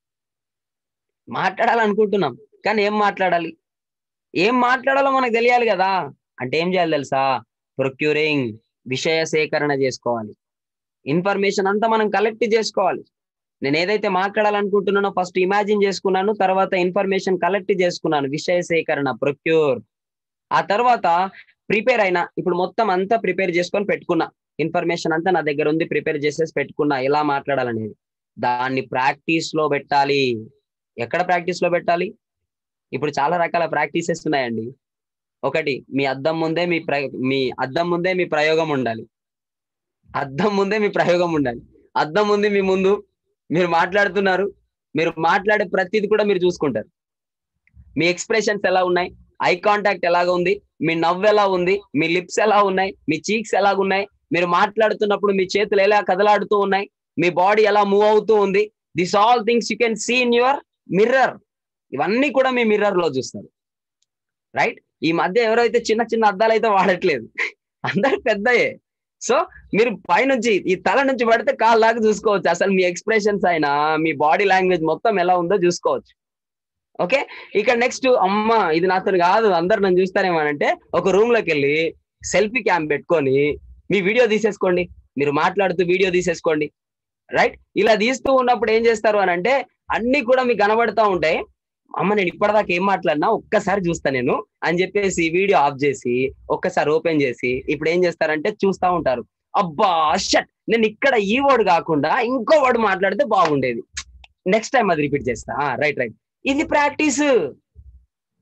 మాట్లాడాలనుకుంటున్నాం కానీ ఏం మాట్లాడాలి ఏం మాట్లాడాలో మనకు తెలియాలి కదా అంటే ఏం చేయాలి తెలుసా ప్రొక్యూరింగ్ విషయ సేకరణ చేసుకోవాలి ఇన్ఫర్మేషన్ అంతా మనం కలెక్ట్ చేసుకోవాలి నేను ఏదైతే మాట్లాడాలనుకుంటున్నానో ఫస్ట్ ఇమాజిన్ చేసుకున్నాను తర్వాత ఇన్ఫర్మేషన్ కలెక్ట్ చేసుకున్నాను విషయ సేకరణ ప్రొక్యూర్ ఆ తర్వాత ప్రిపేర్ అయినా ఇప్పుడు మొత్తం అంతా ప్రిపేర్ చేసుకొని పెట్టుకున్నా ఇన్ఫర్మేషన్ అంతా నా దగ్గర ఉంది ప్రిపేర్ చేసేసి పెట్టుకున్నా ఎలా మాట్లాడాలనేది దాన్ని ప్రాక్టీస్ లో పెట్టాలి ఎక్కడ ప్రాక్టీస్ లో పెట్టాలి ఇప్పుడు చాలా రకాల ప్రాక్టీసెస్ ఉన్నాయండి ఒకటి మీ అద్దం ముందే మీ ప్ర మీ అద్దం ముందే మీ ప్రయోగం ఉండాలి అద్దం ముందే మీ ప్రయోగం ఉండాలి అద్దం ఉంది మీ ముందు మీరు మాట్లాడుతున్నారు మీరు మాట్లాడే ప్రతిది కూడా మీరు చూసుకుంటారు మీ ఎక్స్ప్రెషన్స్ ఎలా ఉన్నాయి ఐ కాంటాక్ట్ ఎలాగ ఉంది మీ నవ్వు ఎలా ఉంది మీ లిప్స్ ఎలా ఉన్నాయి మీ చీక్స్ ఎలాగ ఉన్నాయి మీరు మాట్లాడుతున్నప్పుడు మీ చేతులు ఎలా కదలాడుతూ ఉన్నాయి మీ బాడీ ఎలా మూవ్ అవుతూ ఉంది this all things you can see in your mirror ఇవన్నీ కూడా మీ మిర్రర్ లో చూస్తారు రైట్ ఈ మధ్య ఎవరైతే చిన్న చిన్న అద్దాలు అయితే వాడట్లేదు అందరు పెద్దయే సో మీరు పైనుంచి ఈ తల నుంచి పడితే కాళ్ళ దాకా చూసుకోవచ్చు అసలు మీ ఎక్స్ప్రెషన్స్ అయినా మీ బాడీ లాంగ్వేజ్ మొత్తం ఎలా ఉందో చూసుకోవచ్చు ఓకే ఇక్కడ నెక్స్ట్ అమ్మ ఇది నాతో కాదు అందరు నన్ను చూస్తారేమోనంటే ఒక రూమ్ లోకి వెళ్ళి సెల్ఫీ క్యామ్ పెట్టుకొని మీ వీడియో తీసేసుకోండి మీరు మాట్లాడుతూ వీడియో తీసేసుకోండి రైట్ ఇలా తీస్తూ ఉన్నప్పుడు ఏం చేస్తారు అని అంటే అన్ని కూడా మీకు కనబడతా ఉంటాయి అమ్మ నేను ఇప్పటిదాకా ఏం మాట్లాడినా ఒక్కసారి చూస్తా నేను అని చెప్పేసి వీడియో ఆఫ్ చేసి ఒక్కసారి ఓపెన్ చేసి ఇప్పుడు ఏం చేస్తారంటే చూస్తా ఉంటారు అబ్బా షట్ నేను ఇక్కడ ఈ వర్డ్ కాకుండా ఇంకో వర్డ్ మాట్లాడితే బాగుండేది నెక్స్ట్ టైం అది రిపీట్ చేస్తా రైట్ రైట్ ఇది ప్రాక్టీస్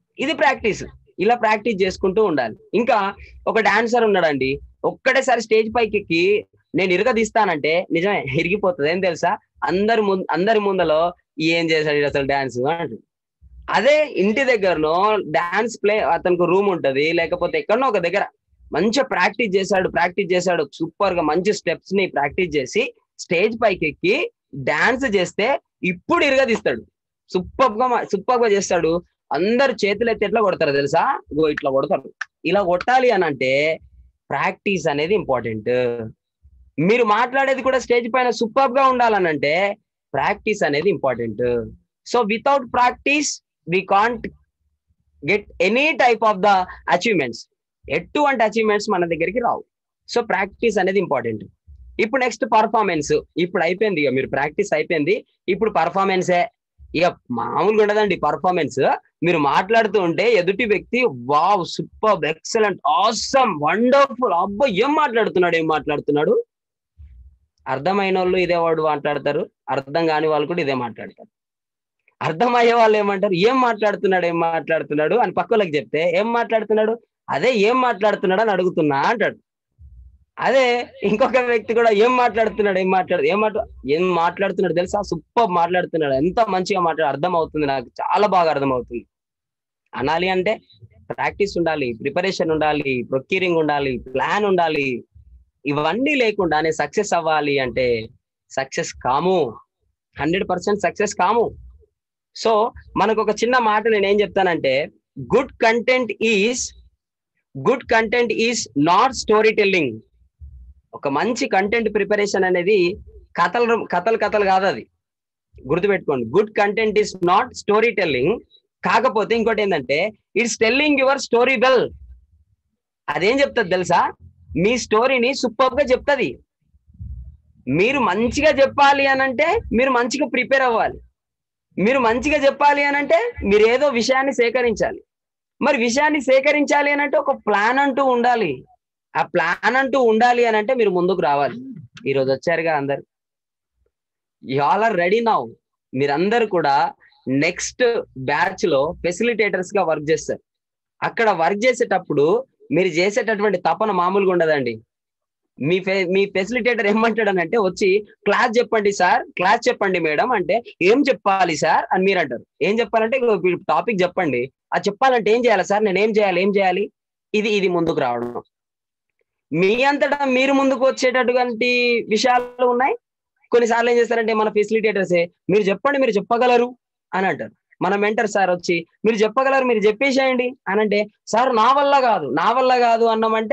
ఇది ప్రాక్టీస్ ఇలా ప్రాక్టీస్ చేసుకుంటూ ఉండాలి ఇంకా ఒక డాన్సర్ ఉన్నాడండి ఒక్కటేసారి స్టేజ్ పైకి ఎక్కి నేను ఇరగదీస్తానంటే నిజమే ఇరిగిపోతుంది ఏం తెలుసా అందరి ముందు అందరి ముందలో ఏం చేశాడు ఈడు అసలు డాన్స్ అంటుంది అదే ఇంటి దగ్గరనో డాన్స్ ప్లే అతనికి రూమ్ ఉంటది లేకపోతే ఎక్కడనో ఒక దగ్గర మంచిగా ప్రాక్టీస్ చేశాడు ప్రాక్టీస్ చేశాడు సూపర్ గా మంచి స్టెప్స్ ని ప్రాక్టీస్ చేసి స్టేజ్ పైకి ఎక్కి డాన్స్ చేస్తే ఇప్పుడు ఇరగదీస్తాడు సూపర్ గా సూపర్ గా చేస్తాడు అందరు చేతులు ఎత్తి ఎట్లా కొడతారు తెలుసా ఇగో ఇట్లా కొడతారు ఇలా కొట్టాలి అని అంటే ప్రాక్టీస్ అనేది ఇంపార్టెంట్ మీరు మాట్లాడేది కూడా స్టేజ్ పైన సూపర్ గా ఉండాలనంటే ప్రాక్టీస్ అనేది important so without practice we can't get any type of the achievements ఎటువంటి అచీవ్మెంట్స్ మన దగ్గరికి రావు సో ప్రాక్టీస్ అనేది ఇంపార్టెంట్ ఇప్పుడు నెక్స్ట్ పర్ఫార్మెన్స్ ఇప్పుడు అయిపోయింది ఇక మీరు ప్రాక్టీస్ అయిపోయింది ఇప్పుడు పర్ఫార్మెన్సే ఇక మామూలుగా ఉండదండి పర్ఫార్మెన్స్ మీరు మాట్లాడుతూ ఉంటే ఎదుటి వ్యక్తి wow super excellent awesome wonderful అబ్బా ఏం మాట్లాడుతున్నాడు ఏం మాట్లాడుతున్నాడు అర్థమైన వాళ్ళు ఇదే వాడు మాట్లాడతారు అర్థం కాని వాళ్ళు కూడా ఇదే మాట్లాడతారు అర్థమయ్యే వాళ్ళు ఏమంటారు ఏం మాట్లాడుతున్నాడు ఏం మాట్లాడుతున్నాడు అని పక్కలకు చెప్తే ఏం మాట్లాడుతున్నాడు అదే ఏం మాట్లాడుతున్నాడు అని అడుగుతున్నా అంటాడు అదే ఇంకొక వ్యక్తి కూడా ఏం మాట్లాడుతున్నాడు ఏం మాట్లాడు ఏం మాట్లా ఏం మాట్లాడుతున్నాడు తెలుసా సూపర్ మాట్లాడుతున్నాడు ఎంత మంచిగా మాట్లాడు అర్థం అవుతుంది నాకు చాలా బాగా అర్థం అవుతుంది అనాలి అంటే ప్రాక్టీస్ ఉండాలి ప్రిపరేషన్ ఉండాలి ప్రొక్యూరింగ్ ఉండాలి ప్లాన్ ఉండాలి ఇవన్నీ లేకుండానే సక్సెస్ అవ్వాలి అంటే సక్సెస్ కాము హండ్రెడ్ పర్సెంట్ సక్సెస్ కాము సో మనకు ఒక చిన్న మాట నేను ఏం చెప్తానంటే good content is good content is not story telling ఒక మంచి కంటెంట్ ప్రిపరేషన్ అనేది కథలు కథలు కథలు కాదు అది గుర్తుపెట్టుకోండి good content is not story telling కాకపోతే ఇంకోటి ఏంటంటే it's telling your story well అదేం చెప్తుంది తెలుసా మీ స్టోరీని సూపర్ గా చెప్తుంది మీరు మంచిగా చెప్పాలి అని అంటే మీరు మంచిగా ప్రిపేర్ అవ్వాలి మీరు మంచిగా చెప్పాలి అని అంటే మీరు ఏదో విషయాన్ని సేకరించాలి మరి విషయాన్ని సేకరించాలి అని అంటే ఒక ప్లాన్ అంటూ ఉండాలి ఆ ప్లాన్ అంటూ ఉండాలి అని అంటే మీరు ముందుకు రావాలి ఈ రోజు వచ్చారుగా అందరు ఆల్ ఆర్ రెడీ నౌ మీరందరూ కూడా నెక్స్ట్ బ్యాచ్ లో ఫెసిలిటేటర్స్ గా వర్క్ చేస్తారు అక్కడ వర్క్ చేసేటప్పుడు మీరు చేసేటటువంటి తపన మామూలుగా ఉండదండి మీ ఫె మీ ఫెసిలిటేటర్ ఏమంటాడనంటే వచ్చి క్లాస్ చెప్పండి సార్ క్లాస్ చెప్పండి మేడం అంటే ఏం చెప్పాలి సార్ అని మీరు అంటారు ఏం చెప్పాలంటే టాపిక్ చెప్పండి అది చెప్పాలంటే ఏం చేయాలి సార్ నేను ఏం చేయాలి ఏం చేయాలి ఇది ఇది ముందుకు రావడం మీ అంతటా మీరు ముందుకు వచ్చేటటువంటి విషయాలు ఉన్నాయి కొన్నిసార్లు ఏం చేస్తారంటే మన ఫెసిలిటేటర్సే మీరు చెప్పండి మీరు చెప్పగలరు అని అంటారు మన మెంటర్ సార్ వచ్చి మీరు చెప్పగలరు మీరు చెప్పేసేయండి అని అంటే సార్ నా వల్ల కాదు నా వల్ల కాదు అన్నామంటే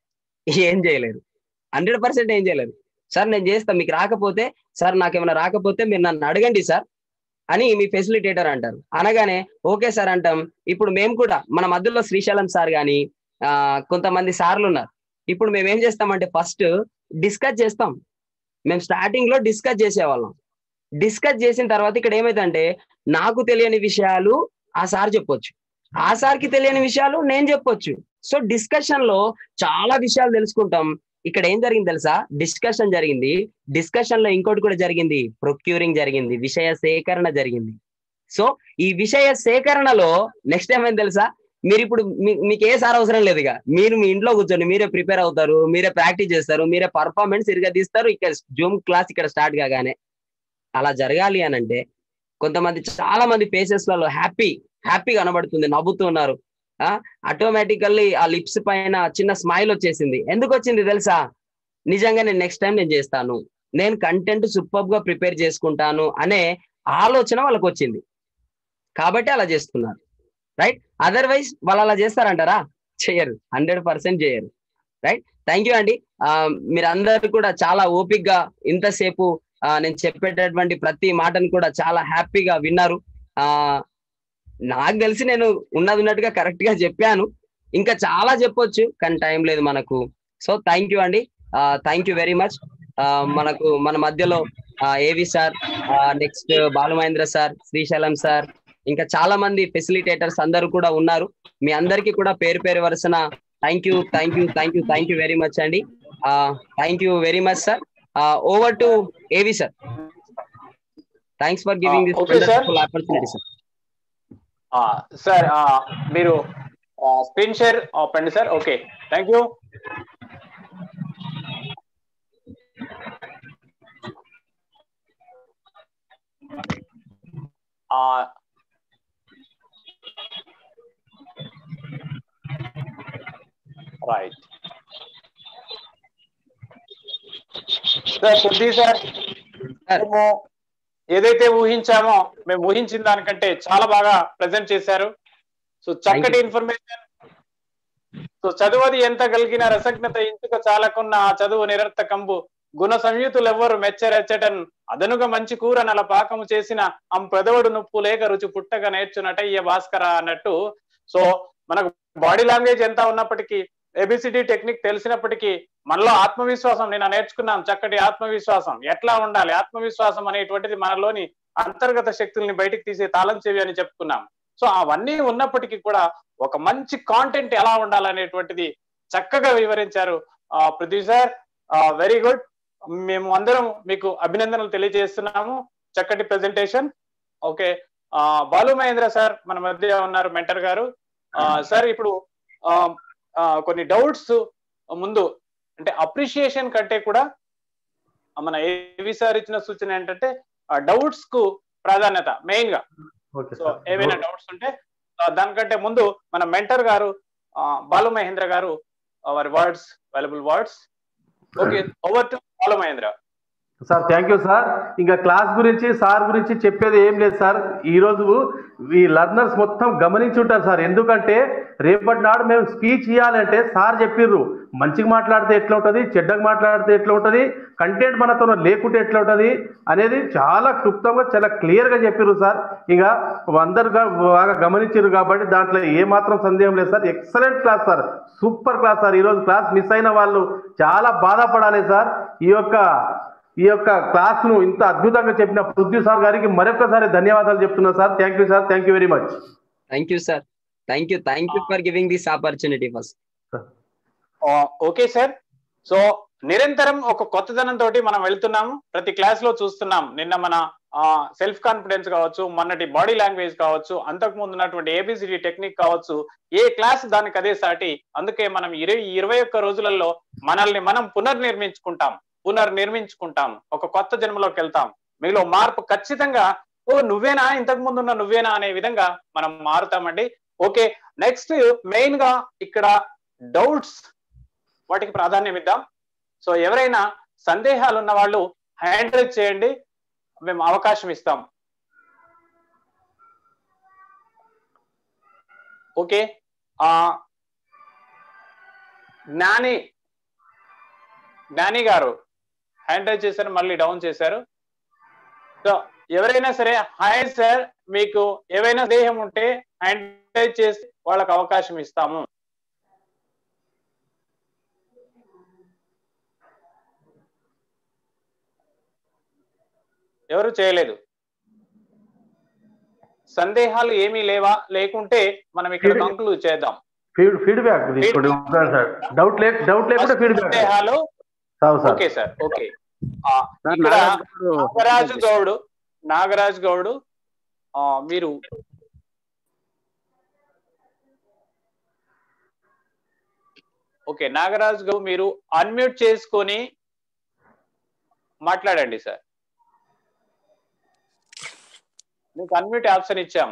ఏం చేయలేరు హండ్రెడ్ పర్సెంట్ ఏం చేయలేరు సార్ నేను చేస్తా మీకు రాకపోతే సార్ నాకేమైనా రాకపోతే మీరు నన్ను అడగండి సార్ అని మీ ఫెసిలిటేటర్ అంటారు అనగానే ఓకే సార్ అంటాం ఇప్పుడు మేము కూడా మన మధ్యలో శ్రీశైలం సార్ కానీ ఆ కొంతమంది సార్లు ఉన్నారు ఇప్పుడు మేము ఏం చేస్తామంటే ఫస్ట్ డిస్కస్ చేస్తాం మేము స్టార్టింగ్ లో డిస్కస్ చేసేవాళ్ళం డిస్కస్ చేసిన తర్వాత ఇక్కడ ఏమైందంటే నాకు తెలియని విషయాలు ఆ సార్ చెప్పొచ్చు ఆ సార్కి తెలియని విషయాలు నేను చెప్పొచ్చు సో డిస్కషన్ లో చాలా విషయాలు తెలుసుకుంటాం ఇక్కడ ఏం జరిగింది తెలుసా డిస్కషన్ జరిగింది డిస్కషన్ లో ఇంకోటి కూడా జరిగింది ప్రొక్యూరింగ్ జరిగింది విషయ సేకరణ జరిగింది సో ఈ విషయ సేకరణలో నెక్స్ట్ ఏమైంది తెలుసా మీరు ఇప్పుడు మీకు ఏ సార్ అవసరం లేదు ఇక మీరు మీ ఇంట్లో కూర్చొని మీరే ప్రిపేర్ అవుతారు మీరే ప్రాక్టీస్ చేస్తారు మీరే పర్ఫార్మెన్స్ ఇరుగా తీస్తారు ఇక్కడ జూమ్ క్లాస్ ఇక్కడ స్టార్ట్ కాగానే అలా జరగాలి అని అంటే కొంతమంది చాలా మంది ఫేసెస్ లలో హ్యాపీ హ్యాపీ కనబడుతుంది నవ్వుతున్నారు ఆటోమేటికల్లీ ఆ లిప్స్ పైన చిన్న స్మైల్ వచ్చేసింది ఎందుకు వచ్చింది తెలుసా నిజంగా నేను నెక్స్ట్ టైం నేను చేస్తాను నేను కంటెంట్ సూపర్ గా ప్రిపేర్ చేసుకుంటాను అనే ఆలోచన వాళ్ళకి వచ్చింది కాబట్టి అలా చేస్తున్నారు రైట్ అదర్వైజ్ వాళ్ళు అలా చేస్తారంటారా చేయరు హండ్రెడ్ పర్సెంట్ చేయరు రైట్ థ్యాంక్ యూ అండి మీరందరూ కూడా చాలా ఓపిక్ గా ఇంతసేపు నేను చెప్పేటటువంటి ప్రతి మాటను కూడా చాలా హ్యాపీగా విన్నారు ఆ నాకు తెలిసి నేను ఉన్నది ఉన్నట్టుగా కరెక్ట్ గా చెప్పాను ఇంకా చాలా చెప్పొచ్చు కానీ టైం లేదు మనకు సో థ్యాంక్ యూ అండి థ్యాంక్ యూ వెరీ మచ్ మనకు మన మధ్యలో AV sir next Balamahendra sir Srisailam sir ఇంకా చాలా మంది ఫెసిలిటేటర్స్ అందరూ కూడా ఉన్నారు మీ అందరికీ కూడా పేరు పేరు వరుసన thank you thank you thank you thank you very much అండి thank you very much sir over to AV sir thanks for giving this Okay, sir. Opportunity sir sir మీరు స్క్రీన్ షేర్ ఆపండి sir okay thank you right sir కొద్ది sir మేము ఏదైతే ఊహించామో మేము ఊహించిన దానికంటే చాలా బాగా ప్రజెంట్ చేశారు సో చక్కటి ఇన్ఫర్మేషన్ సో చదువది ఎంత కలిగిన రసజ్ఞత ఇంచుక చాలకున్న ఆ చదువు నిరర్థకంబు గుణ సంయుతులు ఎవ్వరు మెచ్చరెచ్చటన్ అదనుగా మంచి కూర నల పాకము చేసిన అం పెదవుడు నొప్పు లేక రుచి పుట్టగా నేర్చునటయ్య భాస్కర అన్నట్టు సో మనకు బాడీ లాంగ్వేజ్ ఎంత ఉన్నప్పటికీ ఏబిసిడి టెక్నిక్ తెలిసినప్పటికీ మనలో ఆత్మవిశ్వాసం నేను నేర్చుకున్నాం చక్కటి ఆత్మవిశ్వాసం ఎట్లా ఉండాలి ఆత్మవిశ్వాసం అనేటువంటిది మనలోని అంతర్గత శక్తుల్ని బయటికి తీసే తాళం చెవి అని చెప్పుకున్నాం సో అవన్నీ ఉన్నప్పటికీ కూడా ఒక మంచి కాంటెంట్ ఎలా ఉండాలనేటువంటిది చక్కగా వివరించారు పృథ్వీ సార్ వెరీ గుడ్ మేము అందరం మీకు అభినందనలు తెలియజేస్తున్నాము చక్కటి presentation okay Balu Mahendra sir మన మధ్య ఉన్నారు మెంటర్ గారు సార్ ఇప్పుడు కొన్ని డౌట్స్ ముందు అంటే అప్రిషియేషన్ కంటే కూడా మన ఏవి సార్ ఇచ్చిన సూచన ఏంటంటే డౌట్స్ కు ప్రాధాన్యత మెయిన్ గా సో ఏవైనా డౌట్స్ ఉంటే దానికంటే ముందు మన మెంటర్ గారు బాలు మహేంద్ర గారు వారి words available words okay over to Balu Mahendra sir thank you sir ఇంకా క్లాస్ గురించి సార్ గురించి చెప్పేది ఏం లేదు సార్ ఈ రోజు ఈ లర్నర్స్ మొత్తం గమనించి ఉంటారు సార్ ఎందుకంటే రేపటి నాడు మేము స్పీచ్ ఇవ్వాలంటే సార్ చెప్పిర్రు మంచిగా మాట్లాడితే ఎట్లా ఉంటుంది చెడ్డగా మాట్లాడితే ఎట్లా ఉంటుంది కంటెంట్ మనతో లేకుంటే ఎట్లా ఉంటుంది అనేది చాలా క్లుప్తంగా చాలా క్లియర్గా చెప్పిర్రు సార్ ఇక అందరు బాగా గమనించారు కాబట్టి దాంట్లో ఏమాత్రం సందేహం లేదు sir excellent class sir super class sir ఈరోజు క్లాస్ మిస్ అయిన వాళ్ళు చాలా బాధపడాలి సార్ ఈ యొక్క ఈ యొక్క క్లాస్ ను ఇంత అద్భుతంగా చెప్పిన పృథ్వీ సార్ గారికి మరొకసారి ధన్యవాదాలు చెప్తున్నా sir thank you sir thank you very much thank you sir thank you thank you for giving this opportunity first okay sir so నిరంతరం ఒక కొత్తదనం తోటి మనం వెళ్తున్నాము ప్రతి క్లాస్ లో చూస్తున్నాం నిన్న మన సెల్ఫ్ కాన్ఫిడెన్స్ కావచ్చు మొన్నటి బాడీ లాంగ్వేజ్ కావచ్చు అంతకు ముందు ఉన్నటువంటి ఏబిసిడి టెక్నిక్ కావచ్చు ఏ క్లాస్ దానికి అదే సాటి అందుకే మనం ఇరవై ఇరవై ఒక్క రోజులలో మనల్ని మనం పునర్నిర్మించుకుంటాం పునర్నిర్మించుకుంటాం ఒక కొత్త జన్మలోకి వెళ్తాం మీలో మార్పు ఖచ్చితంగా ఓ నువ్వేనా ఇంతకు ముందు ఉన్న నువ్వేనా అనే విధంగా మనం మారుతామండి ఓకే నెక్స్ట్ మెయిన్ గా ఇక్కడ డౌట్స్ వాటికి ప్రాధాన్యం ఇద్దాం సో ఎవరైనా సందేహాలు ఉన్న వాళ్ళు హ్యాండ్ రైజ్ చేయండి మేము అవకాశం ఇస్తాం ఓకే ఆ జ్ఞాని జ్ఞాని గారు హ్యాండ్ రైజ్ చేశారు మళ్ళీ డౌన్ చేశారు సో ఎవరైనా సరే హాయ్ సార్ మీకు ఏవైనా దేహం ఉంటే హ్యాండ్ రైజ్ చేసి వాళ్ళకి అవకాశం ఇస్తాము ఎవరు చేయలేదు సందేహాలు ఏమీ లేవా లేకుంటే మనం ఇక్కడ కంక్లూడ్ చేద్దాం ఫీడ్ ఫీడ్బ్యాక్ తీసుకోండి సార్ డౌట్ లే డౌట్ లేకుండా ఫీడ్బ్యాక్ సందేహాలు సార్ ఓకే సార్ ఓకే ఇక్కడ నాగరాజు గౌడ్ నాగరాజు గౌడ్ ఆ, మీరు ఓకే నాగరాజు గౌడ్ మీరు అన్మ్యూట్ చేసుకొని మాట్లాడండి సార్ మీకు అన్మ్యూట్ ఆప్షన్ ఇచ్చాం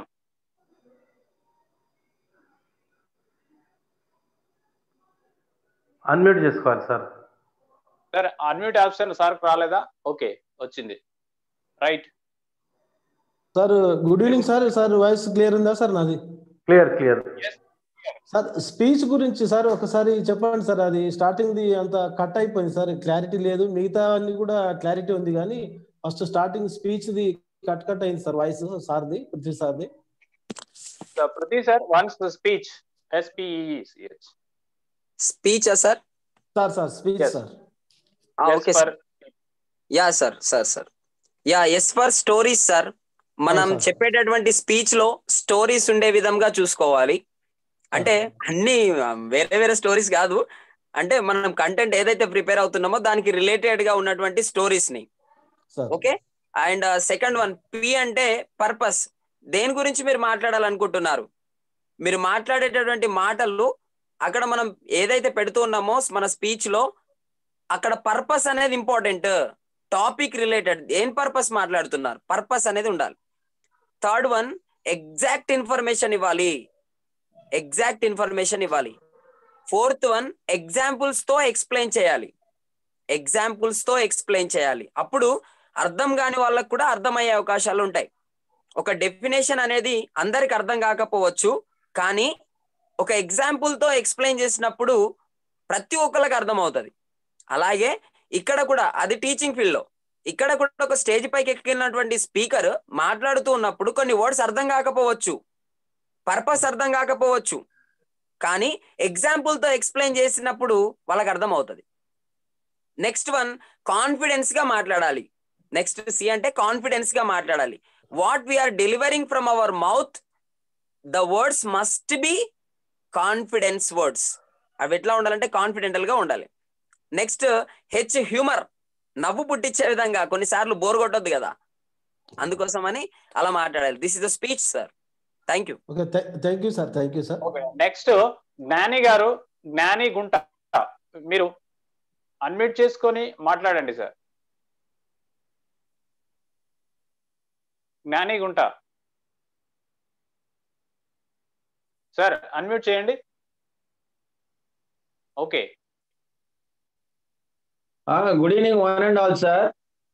అన్మ్యూట్ చేసుకోవాలి sir sir unmute option sir రాలేదా ఓకే వచ్చింది right sir good evening sir sir voice clear ఉందా సార్ నాది క్లియర్ క్లియర్ సార్ స్పీచ్ గురించి సార్ ఒకసారి చెప్పండి సార్ అది స్టార్టింగ్ ది అంత కట్ అయిపోయింది సార్ క్లారిటీ లేదు మిగతా అన్ని కూడా క్లారిటీ ఉంది కానీ ఫస్ట్ స్టార్టింగ్ స్పీచ్ ది కట్ కట్ అయింది సార్ వాయిస్ సార్ది పృథ్వీ సార్ది Prithvi sir once the speech ఎస్పీఈఎస్ speech sir sir sir speech Yes. Sir okay sir ya sir sir sir ya yes for stories sir మనం sir. చెప్పేటటువంటి speech లో stories ఉండే విధంగా చూసుకోవాలి అంటే అన్ని ఆ, వేరే వేరే స్టోరీస్ కాదు అంటే మనం కంటెంట్ ఏదైతే ప్రిపేర్ అవుతున్నామో దానికి రిలేటెడ్ గా ఉన్నటువంటి స్టోరీస్ ని sir okay and second one P అంటే పర్పస్ దేని గురించి మీరు మాట్లాడాలనుకుంటున్నారు మీరు మాట్లాడేటటువంటి మాటలు అక్కడ మనం ఏదైతే పెడుతూ ఉన్నామో మన స్పీచ్ లో అక్కడ పర్పస్ అనేది ఇంపార్టెంట్ టాపిక్ రిలేటెడ్ ఏం పర్పస్ మాట్లాడుతున్నారు పర్పస్ అనేది ఉండాలి థర్డ్ వన్ ఎగ్జాక్ట్ ఇన్ఫర్మేషన్ ఇవ్వాలి ఎగ్జాక్ట్ ఇన్ఫర్మేషన్ ఇవ్వాలి ఫోర్త్ వన్ ఎగ్జాంపుల్స్ తో ఎక్స్ప్లెయిన్ చేయాలి ఎగ్జాంపుల్స్ తో ఎక్స్ప్లెయిన్ చేయాలి అప్పుడు అర్థం కాని వాళ్ళకు కూడా అర్థమయ్యే అవకాశాలు ఉంటాయి ఒక డెఫినేషన్ అనేది అందరికి అర్థం కాకపోవచ్చు కానీ ఒక ఎగ్జాంపుల్ తో ఎక్స్ప్లెయిన్ చేసినప్పుడు ప్రతి ఒక్కరికి అర్థమవుతుంది అలాగే ఇక్కడ కూడా అది టీచింగ్ ఫీల్డ్ లో ఇక్కడ కూడా ఒక స్టేజ్ పైకి ఎక్కినటువంటి స్పీకర్ మాట్లాడుతూ ఉన్నప్పుడు కొన్ని వర్డ్స్ అర్థం కాకపోవచ్చు పర్పస్ అర్థం కాకపోవచ్చు కానీ ఎగ్జాంపుల్ తో ఎక్స్ప్లెయిన్ చేసినప్పుడు వాళ్ళకి అర్థం అవుతుంది నెక్స్ట్ వన్ కాన్ఫిడెన్స్ గా మాట్లాడాలి నెక్స్ట్ సి అంటే కాన్ఫిడెన్స్ గా మాట్లాడాలి what we are delivering from our mouth the words must be confidence words అవి ఎట్లా ఉండాలంటే కాన్ఫిడెంటల్ గా ఉండాలి నెక్స్ట్ హెచ్ హ్యూమర్ నవ్వు పుట్టించే విధంగా కొన్నిసార్లు బోర్ కొట్టొద్దు కదా అందుకోసమని అలా మాట్లాడాలి this is the speech sir thank you okay thank you sir thank you sir okay next Jnani గారు జ్ఞాని గుంట మీరు అన్మ్యూట్ చేసుకొని మాట్లాడండి sir Jnani Gunta sir unmute చేయండి okay good evening one and all sir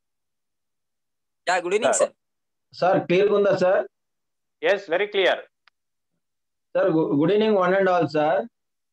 ya good evening sir sir clear ఉందా sir yes very clear sir good evening one and all sir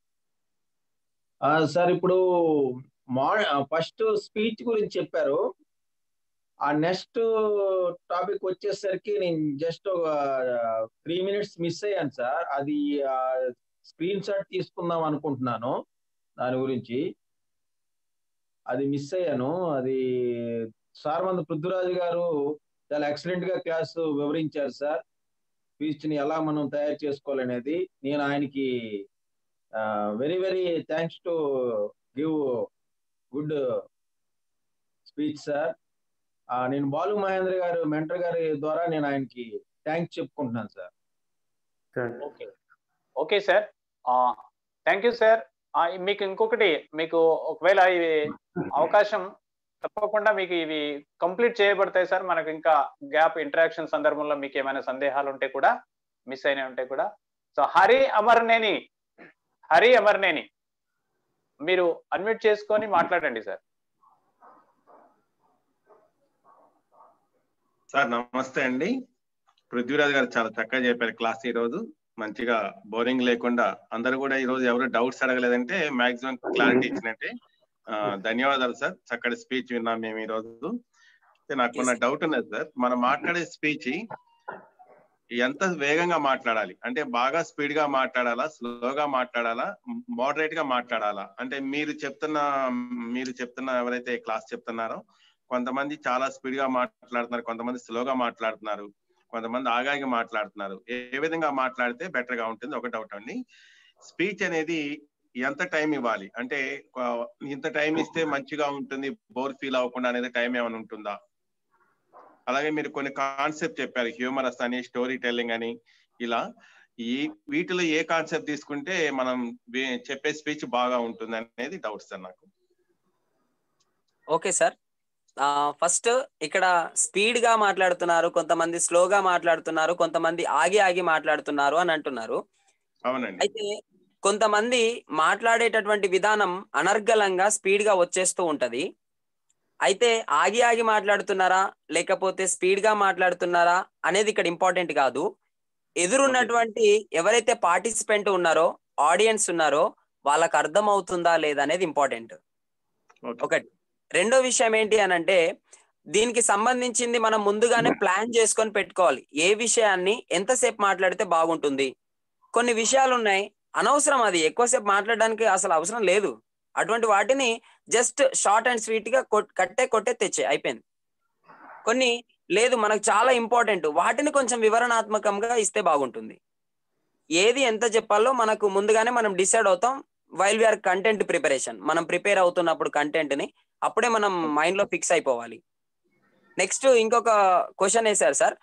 sir ఇప్పుడు మా ఫస్ట్ స్పీచ్ గురించి చెప్పారు ఆ next topic వచ్చేసరికి నేను just ఒక త్రీ మినిట్స్ మిస్ అయ్యాను సార్ అది స్క్రీన్ షాట్ తీసుకుందాం అనుకుంటున్నాను దాని గురించి అది మిస్ అయ్యాను అది సార్ మంది పృథ్వరాజు గారు చాలా ఎక్సలెంట్ గా క్లాస్ వివరించారు సార్ స్పీచ్ ని ఎలా మనం తయారు చేసుకోవాలనేది నేను ఆయనకి very very thanks to give good speech sir నేను బాలు మహేంద్ర గారు మెంటర్ గారి ద్వారా నేను ఆయనకి థ్యాంక్స్ చెప్పుకుంటున్నాను sir okay okay sir thank you sir మీకు ఇంకొకటి మీకు ఒకవేళ ఇవి అవకాశం తప్పకుండా మీకు ఇవి కంప్లీట్ చేయబడతాయి సార్ మనకు ఇంకా గ్యాప్ ఇంటరాక్షన్ సందర్భంలో మీకు ఏమైనా సందేహాలు ఉంటే కూడా మిస్ అయినా ఉంటే కూడా సో హరి అమర్నేని హరి అమర్నేని మీరు అన్మ్యూట్ చేసుకొని మాట్లాడండి సార్ సార్ నమస్తే అండి పృథ్వీరాజ్ గారు చాలా చక్కగా చెప్పారు క్లాస్ ఈ రోజు మంచిగా బోరింగ్ లేకుండా అందరు కూడా ఈ రోజు ఎవరు డౌట్స్ అడగలేదంటే మాక్సిమం క్లారిటీ ఇచ్చినట్టే ధన్యవాదాలు సార్ చక్కటి స్పీచ్ విన్నాం మేము ఈ రోజు నాకు ఉన్న డౌట్ ఉన్నది సార్ మనం మాట్లాడే స్పీచ్ ఎంత వేగంగా మాట్లాడాలి అంటే బాగా స్పీడ్ గా మాట్లాడాలా స్లోగా మాట్లాడాలా మోడరేట్ గా మాట్లాడాలా అంటే మీరు చెప్తున్న మీరు చెప్తున్న ఎవరైతే క్లాస్ చెప్తున్నారో కొంతమంది చాలా స్పీడ్ గా మాట్లాడుతున్నారు కొంతమంది స్లోగా మాట్లాడుతున్నారు కొంతమంది ఆగాగి మాట్లాడుతున్నారు ఏ విధంగా మాట్లాడితే బెటర్ గా ఉంటుంది ఒక డౌట్ అండి స్పీచ్ అనేది ఎంత టైం ఇవ్వాలి అంటే ఇంత టైం ఇస్తే మంచిగా ఉంటుంది బోర్ ఫీల్ అవ్వకుండా అనేది టైం ఏమైనా ఉంటుందా అలాగే మీరు కొన్ని కాన్సెప్ట్ చెప్పారు హ్యూమరస్ అని స్టోరీ టెల్లింగ్ అని ఇలా ఈ వీటిలో ఏ కాన్సెప్ట్ తీసుకుంటే మనం చెప్పే స్పీచ్ బాగా ఉంటుంది అనేది డౌట్ సార్ నాకు ఓకే సార్ ఫస్ట్ ఇక్కడ స్పీడ్ గా మాట్లాడుతున్నారు కొంతమంది స్లోగా మాట్లాడుతున్నారు కొంతమంది ఆగి ఆగి మాట్లాడుతున్నారు అని అంటున్నారు అవునండి అయితే కొంతమంది మాట్లాడేటటువంటి విధానం అనర్గళంగా స్పీడ్ గా వచ్చేస్తూ ఉంటది అయితే ఆగి ఆగి మాట్లాడుతున్నారా లేకపోతే స్పీడ్ గా మాట్లాడుతున్నారా అనేది ఇక్కడ ఇంపార్టెంట్ కాదు ఎదురున్నటువంటి ఎవరైతే పార్టిసిపెంట్ ఉన్నారో ఆడియన్స్ ఉన్నారో వాళ్ళకి అర్థం అవుతుందా లేదా అనేది ఇంపార్టెంట్ ఒకటి రెండో విషయం ఏంటి అని అంటే దీనికి సంబంధించింది మనం ముందుగానే ప్లాన్ చేసుకొని పెట్టుకోవాలి ఏ విషయాన్ని ఎంతసేపు మాట్లాడితే బాగుంటుంది కొన్ని విషయాలు ఉన్నాయి అనవసరం అది ఎక్కువసేపు మాట్లాడడానికి అసలు అవసరం లేదు అటువంటి వాటిని జస్ట్ షార్ట్ అండ్ స్వీట్ గా కట్టే కొట్టే తెచ్చే అయిపోయింది కొన్ని లేదు మనకు చాలా ఇంపార్టెంట్ వాటిని కొంచెం వివరణాత్మకంగా ఇస్తే బాగుంటుంది ఏది ఎంత చెప్పాలో మనకు ముందుగానే మనం డిసైడ్ అవుతాం వైల్ వీఆర్ కంటెంట్ ప్రిపరేషన్ మనం ప్రిపేర్ అవుతున్నప్పుడు కంటెంట్ ని అప్పుడే మనం మైండ్ లో ఫిక్స్ అయిపోవాలి నెక్స్ట్ ఇంకొక క్వశ్చన్ వేశారు సార్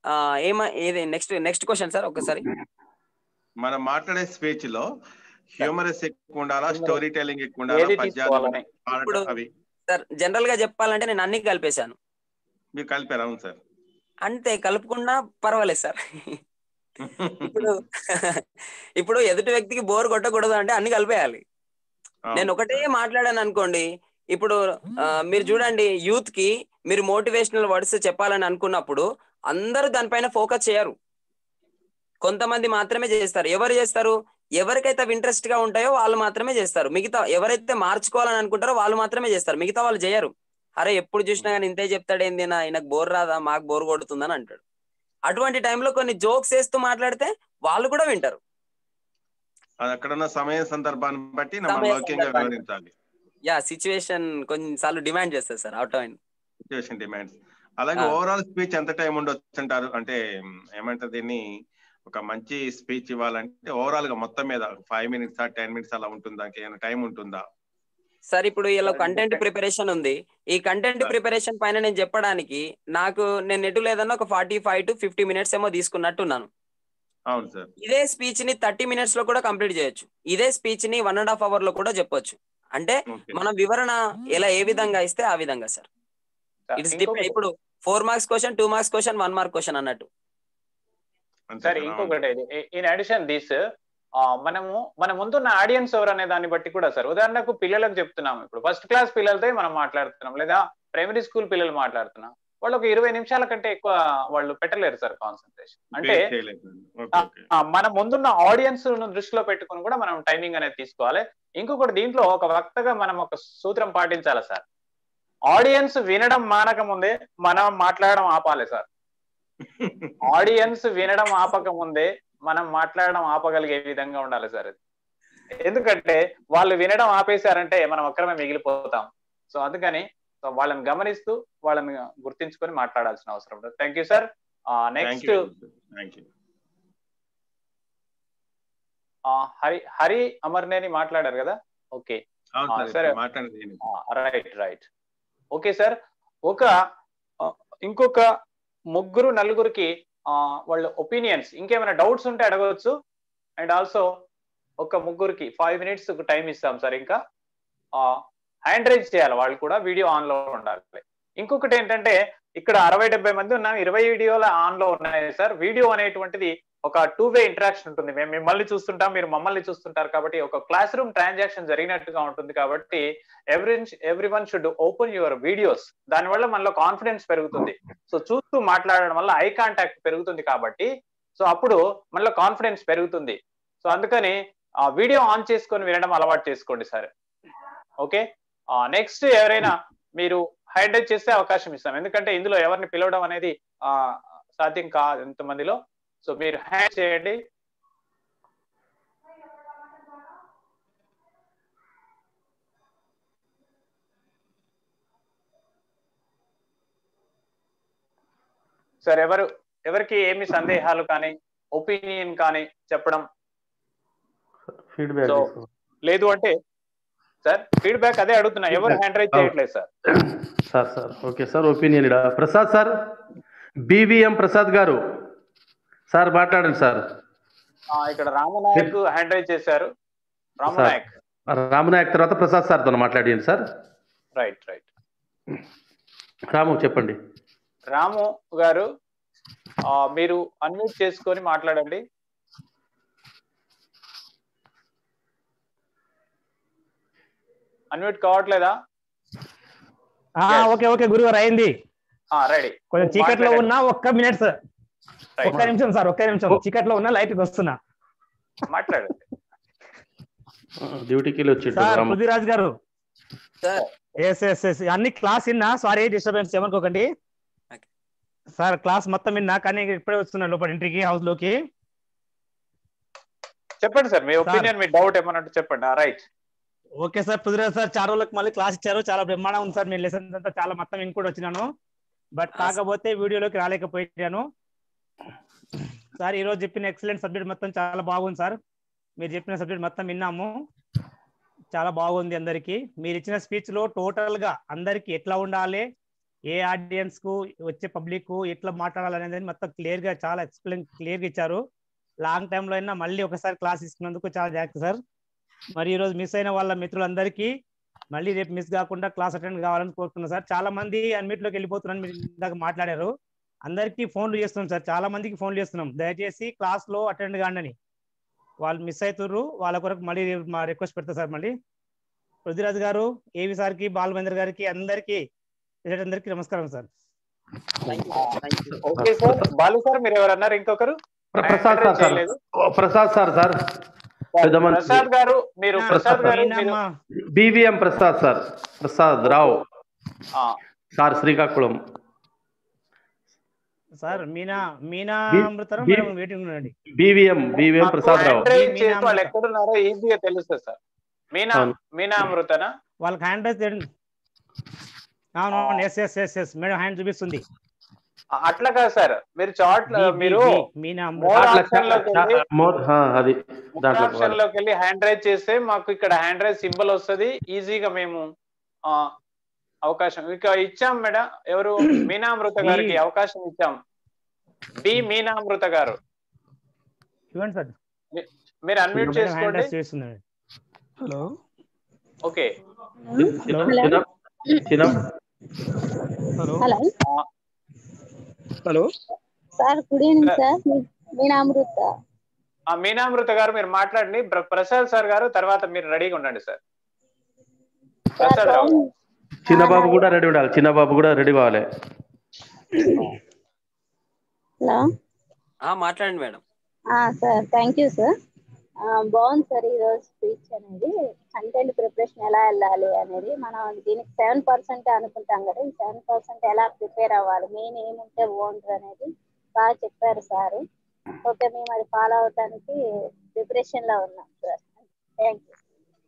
ఆ, ఏమ ఏది నెక్స్ట్ నెక్స్ట్ క్వశ్చన్ సార్ ఒకసారి మనం మాట్లాడే స్పీచ్ లో హ్యూమరస్ ఎక్కువ ఉండాలా స్టోరీ టెల్లింగ్ ఎక్కువ ఉండాలా ఏది పద్యాలు తీసుకోవాలని పాడటం ఇప్పుడు అవి సార్ జనరల్ గా చెప్పాలంటే నేను అన్ని కలిపేశాను మీరు కలిపారు అవును సార్ అంతే కలుపుకున్నా పర్వాలేదు సార్ ఇప్పుడు ఇప్పుడు ఎదుటి వ్యక్తికి బోర్ కొట్టకూడదు అంటే అన్ని కలిపేయాలి నేను ఒకటే మాట్లాడాను అనుకోండి ఇప్పుడు ఆ, మీరు చూడండి యూత్ కి మీరు మోటివేషనల్ వర్డ్స్ చెప్పాలని అనుకున్నప్పుడు అందరూ దానిపైన ఫోకస్ చేయరు కొంతమంది మాత్రమే చేస్తారు ఎవరు చేస్తారు ఎవరికైతే ఇంట్రెస్ట్ గా ఉంటాయో వాళ్ళు మాత్రమే చేస్తారు మిగతా ఎవరైతే మార్చుకోవాలని అనుకుంటారో వాళ్ళు మాత్రమే చేస్తారు మిగతా వాళ్ళు చేయరు అరే ఎప్పుడు చూసినా కానీ ఇంతే చెప్తాడేంది నా ఆయనకు బోర్ రాదా మాకు బోర్ కొడుతుందని అంటాడు అటువంటి టైంలో కొన్ని జోక్స్ వేస్తూ మాట్లాడితే వాళ్ళు కూడా వింటారు అది అక్కడ ఉన్న సమయ సందర్భాన్ని బట్టి మనం సమయ లౌక్యంగా సందర్భాన్ని వివరించాలి యా సిచ్యువేషన్ కొన్నిసార్లు డిమాండ్ చేస్తారు sir out of situation demands అలాగే ఆ. ఓవరాల్ స్పీచ్ ఎంత టైం ఉండొచ్చు అంటారు అంటే మ్, ఏమంటారు దీన్ని ఒక మంచి స్పీచ్ ఇవ్వాలంటే ఓవరాల్ గా మొత్తం మీద ఫైవ్ మినిట్స్ టెన్ మినిట్స్ అలా ఉంటుందా ఏమైనా టైం ఉంటుందా సార్ ఇప్పుడు ఇలా కంటెంట్ ప్రిపరేషన్ ఉంది ఈ కంటెంట్ ప్రిపరేషన్ పైన నేను చెప్పడానికి నాకు నేను ఎటు లేదన్నా ఒక forty five to fifty minutes ఏమో తీసుకున్నట్టున్నాను అవును సార్ ఇదే స్పీచ్ ని థర్టీ మినిట్స్ లో కూడా కంప్లీట్ చేయొచ్చు ఇదే స్పీచ్ ని వన్ అండ్ హాఫ్ అవర్ లో కూడా చెప్పొచ్చు అంటే మనం వివరణ ఎలా ఏ విధంగా ఇస్తే ఆ విధంగా సార్ ఇట్స్ డిపెండ్ ఇప్పుడు four marks question two marks question one mark question అన్నట్టు సరే ఇంకొకటి ఇన్ అడిషన్ దిస్ మనము మన ముందున్న ఆడియన్స్ ఎవరు అనే దాన్ని బట్టి కూడా సార్ ఉదాహరణకు పిల్లలకు చెప్తున్నాం ఇప్పుడు ఫస్ట్ క్లాస్ పిల్లలతో మనం మాట్లాడుతున్నాం లేదా ప్రైమరీ స్కూల్ పిల్లలు మాట్లాడుతున్నాం వాళ్ళు ఒక ఇరవై నిమిషాల కంటే ఎక్కువ వాళ్ళు పెట్టలేరు సార్ కాన్సన్ట్రేషన్ అంటే Base చేయలేదు. ఓకే, ఆ, ఓకే. ఆ, మన ముందున్న ఆడియన్స్ ను దృష్టిలో పెట్టుకుని కూడా మనం టైమింగ్ అనేది తీసుకోవాలి ఇంకొకటి దీంట్లో ఒక వక్తగా మనం ఒక సూత్రం పాటించాలి సార్ ఆడియన్స్ వినడం మానక ముందే మనం మాట్లాడడం ఆపాలి సార్ ఆడియన్స్ వినడం ఆపక ముందే మనం మాట్లాడడం ఆపగలిగే విధంగా ఉండాలి సార్ అది ఎందుకంటే వాళ్ళు వినడం ఆపేశారంటే మనం ఒక్కరమే మిగిలిపోతాం సో అందుకని సో వాళ్ళని గమనిస్తూ వాళ్ళని గుర్తించుకొని మాట్లాడాల్సిన అవసరం ఉంటుంది thank you sir Thank next you. Thank you. Hari Hari Amarneni మాట్లాడారు కదా ఓకే అవును ఆ, సార్ సరే ఇప్పుడు మాట్లాడేది నేను. రైట్ రైట్ ఓకే సార్ ఒక ఆ, ఇంకొక ముగ్గురు నలుగురికి ఆ, వాళ్ళ ఒపీనియన్స్ ఇంకేమైనా డౌట్స్ ఉంటే అడగవచ్చు అండ్ ఆల్సో ఒక ముగ్గురికి ఫైవ్ మినిట్స్ టైం ఇస్తాం సార్ ఇంకా హ్యాండ్ రైజ్ చేయాలి వాళ్ళు కూడా వీడియో ఆన్ లో ఉండాలి ఇంకొకటి ఏంటంటే ఇక్కడ అరవై డెబ్బై మంది ఉన్నాం ఇరవై వీడియోలు ఆన్ లో ఉన్నాయి సార్ వీడియో అనేటువంటిది ఒక టూ వే ఇంటరాక్షన్ ఉంటుంది మేము మిమ్మల్ని చూస్తుంటాం మీరు మమ్మల్ని చూస్తుంటారు కాబట్టి ఒక క్లాస్ రూమ్ ట్రాన్సాక్షన్ జరిగినట్టుగా ఉంటుంది కాబట్టి every every one should open your videos దానివల్ల మనలో కాన్ఫిడెన్స్ పెరుగుతుంది సో చూస్తూ మాట్లాడడం వల్ల ఐ కాంటాక్ట్ పెరుగుతుంది కాబట్టి సో అప్పుడు మనలో కాన్ఫిడెన్స్ పెరుగుతుంది సో అందుకని ఆ వీడియో ఆన్ చేసుకొని వినడం అలవాటు చేసుకోండి సార్ ఓకే నెక్స్ట్ ఎవరైనా మీరు హైలైట్ చేస్తే అవకాశం ఇస్తాం ఎందుకంటే ఇందులో ఎవరిని పిలవడం అనేది ఆ సాధ్యం కాదు ఎంతమందిలో సో మీరు హ్యాండ్ చేయండి సార్ ఎవరు ఎవరికి ఏమి సందేహాలు కానీ ఒపీనియన్ కానీ చెప్పడం ఫీడ్బ్యాక్ సో లేదు అంటే సార్ ఫీడ్బ్యాక్ అదే అడుగుతున్నా ఎవరు హ్యాండ్ రైజ్ చేయట్లేదు sir sir sir okay sir opinion ఇడా ప్రసాద్ సార్ బీవీఎం ప్రసాద్ గారు సార్ మాట్లాడండి సార్ ఆ, ఇక్కడ రామనాయక్ హ్యాండ్ రైజ్ చేశారు రామనాయక్ రామనాయక్ తర్వాత ప్రసాద్ సార్తో మాట్లాడండి సార్ రైట్ రైట్ రాము చెప్పండి రాము గారు ఆ, మీరు అన్మ్యూట్ చేసుకొని మాట్లాడండి అన్మ్యూట్ కావట్లేదా ఆ, ఓకే ఓకే గురుగారు అయింది రెడీ కొంచెం చీకట్లో ఉన్నా ఒక్క మినిట్ సార్ ఒక్క నిమిషం సార్ ఒక్క నిమిషం చీకట్లో ఉన్నా లైట్ వస్తున్నా మాట్లాడండి డ్యూటీకి వెళ్ళి వచ్చిండు సార్ రాము పృథ్వీరాజ్ గారు ఎస్ ఎస్ ఎస్ అన్ని క్లాస్ విన్నా సారీ డిస్టర్బెన్స్ ఏమనుకోకండి సార్ క్లాస్ మొత్తం విన్నా కానీ ఇప్పుడే వస్తున్నా లోపల ఇంటికి హౌస్ లోకి చెప్పండి సార్ మీ సార్. ఒపీనియన్ మీ డౌట్ ఏమన్నట్టు చెప్పండి right okay sir Prithviraj sir చాలా రోజులకు మళ్ళీ క్లాస్ ఇచ్చారు చాలా బ్రహ్మాండం ఉంది సార్ మీ లెసన్స్ అంతా చాలా మొత్తం ఇంకోటి వచ్చినాను బట్ కాకపోతే వీడియోలోకి రాలేకపోయాను సార్ ఈ రోజు చెప్పిన ఎక్సలెంట్ సబ్జెక్ట్ మొత్తం చాలా బాగుంది సార్ మీరు చెప్పిన సబ్జెక్ట్ మొత్తం విన్నాము చాలా బాగుంది అందరికి మీరు ఇచ్చిన స్పీచ్ లో టోటల్ గా అందరికి ఎట్లా ఉండాలి ఏ ఆడియన్స్ కు వచ్చే పబ్లిక్ కు ఎట్లా మాట్లాడాలనేది మొత్తం క్లియర్ గా చాలా ఎక్స్ప్లెయిన్ క్లియర్ గా ఇచ్చారు లాంగ్ టైమ్ లో అయినా మళ్ళీ ఒకసారి క్లాస్ ఇస్తున్నందుకు చాలా జాగ్రత్త సార్ మరి ఈ రోజు మిస్ అయిన వాళ్ళ మిత్రులందరికీ మళ్ళీ రేపు మిస్ కాకుండా క్లాస్ అటెండ్ కావాలని కోరుతున్నాను సార్ చాలా మంది అన్మిట్ లోకి వెళ్ళిపోతున్నాను మీరు ఇందాక మాట్లాడారు అందరికీ ఫోన్లు చేస్తున్నాం సార్ చాలా మందికి ఫోన్లు చేస్తున్నాం దయచేసి క్లాస్ లో అటెండ్ కాండి అని వాళ్ళు మిస్ అవుతుర్రు వాళ్ళ కొరకు మళ్ళీ రేపు మా రిక్వెస్ట్ పెడతా సార్ మళ్ళీ పృథ్వీరాజ్ గారు ఏవి సార్కి బాలమేంద్ర గారికి అందరికీ అందరికీ నమస్కారం sir okay sir Balu sir మీరు ఎవరు అన్నారు ఇంకొకరు ప్రసాద్ సార్ సార్ చేయలేదు. ప్రసాద్ సార్ సార్ పెద్ద మనిషి. ప్రసాద్ గారు మీరు ప్రసాద్ గారు మీరు బీవీఎం ప్రసాద్ సార్ ప్రసాద్ రావు ఆ, సార్ శ్రీకాకుళం సార్ మీనా మీనా బి- అమృతరం బి- మేడం వెయిటింగ్ ఉండండి బీవీఎం బీవీఎం మాకు ప్రసాద్ రావు హ్యాండ్ రైజ్ చేసి వాళ్ళు ఎక్కడున్నారో ఈజీగా తెలుస్తుంది సార్ మీనా అవును. మీనా అమృతనా వాళ్ళకి హ్యాండ్ రైస్ చేయండి అవును yes yes yes yes madam hand చూపిస్తుంది ఆ, అట్లా కాదు సార్ మీరు చాట్ బి- బి- మీరు బి- మీనా అమృత మోర్ అట్లా ఆప్షన్ లోకి వెళ్ళి మోర్ ఆ, అది దాంట్లో ఆప్షన్ లోకి వెళ్ళి హ్యాండ్ రైజ్ చేస్తే మాకు ఇక్కడ హ్యాండ్ రైజ్ సింబల్ వస్తది ఈజీగా మేము ఆ, అవకాశం ఇక ఇచ్చాం మేడం ఎవరు మీనామృత గారికి బి- అవకాశం ఇచ్చాం బి మీనామృత గారు చూడండి సార్ మీ- మీరు అన్మ్యూట్ మేడం హ్యాండ్ చేసుకోండి రైస్ చేస్తుందండి హలో ఓకే చిన్న చిన్న hello hello hello sir good evening sir మీ- మీనామృత ఆ మీనామృత గారు మీరు మాట్లాడండి ప్ర- ప్రసాద్ సార్ గారు తర్వాత మీరు రెడీగా ఉండండి సార్ ప్రసాద్ రావు గారు. చిన్న బాబు కూడా రెడీ ఉండాలి చిన్న బాబు కూడా రెడీ కావాలి హలో ఆ, మాట్లాడండి madam sir thank you sir బాగుంది సార్ ఈరోజు స్పీచ్ అనేది కంటెంట్ ప్రిపరేషన్ ఎలా వెళ్ళాలి అనేది మనం దీనికి సెవెన్ పర్సెంట్ అనుకుంటాం కదా ఈ సెవెన్ పర్సెంట్ ఎలా ప్రిపేర్ అవ్వాలి మెయిన్ ఏముంటే బాగుంటుంది అనేది బాగా చెప్పారు సార్ ఓకే మేము అది ఫాలో అవడానికి ప్రిపరేషన్ లో ఉన్నాం sir thank you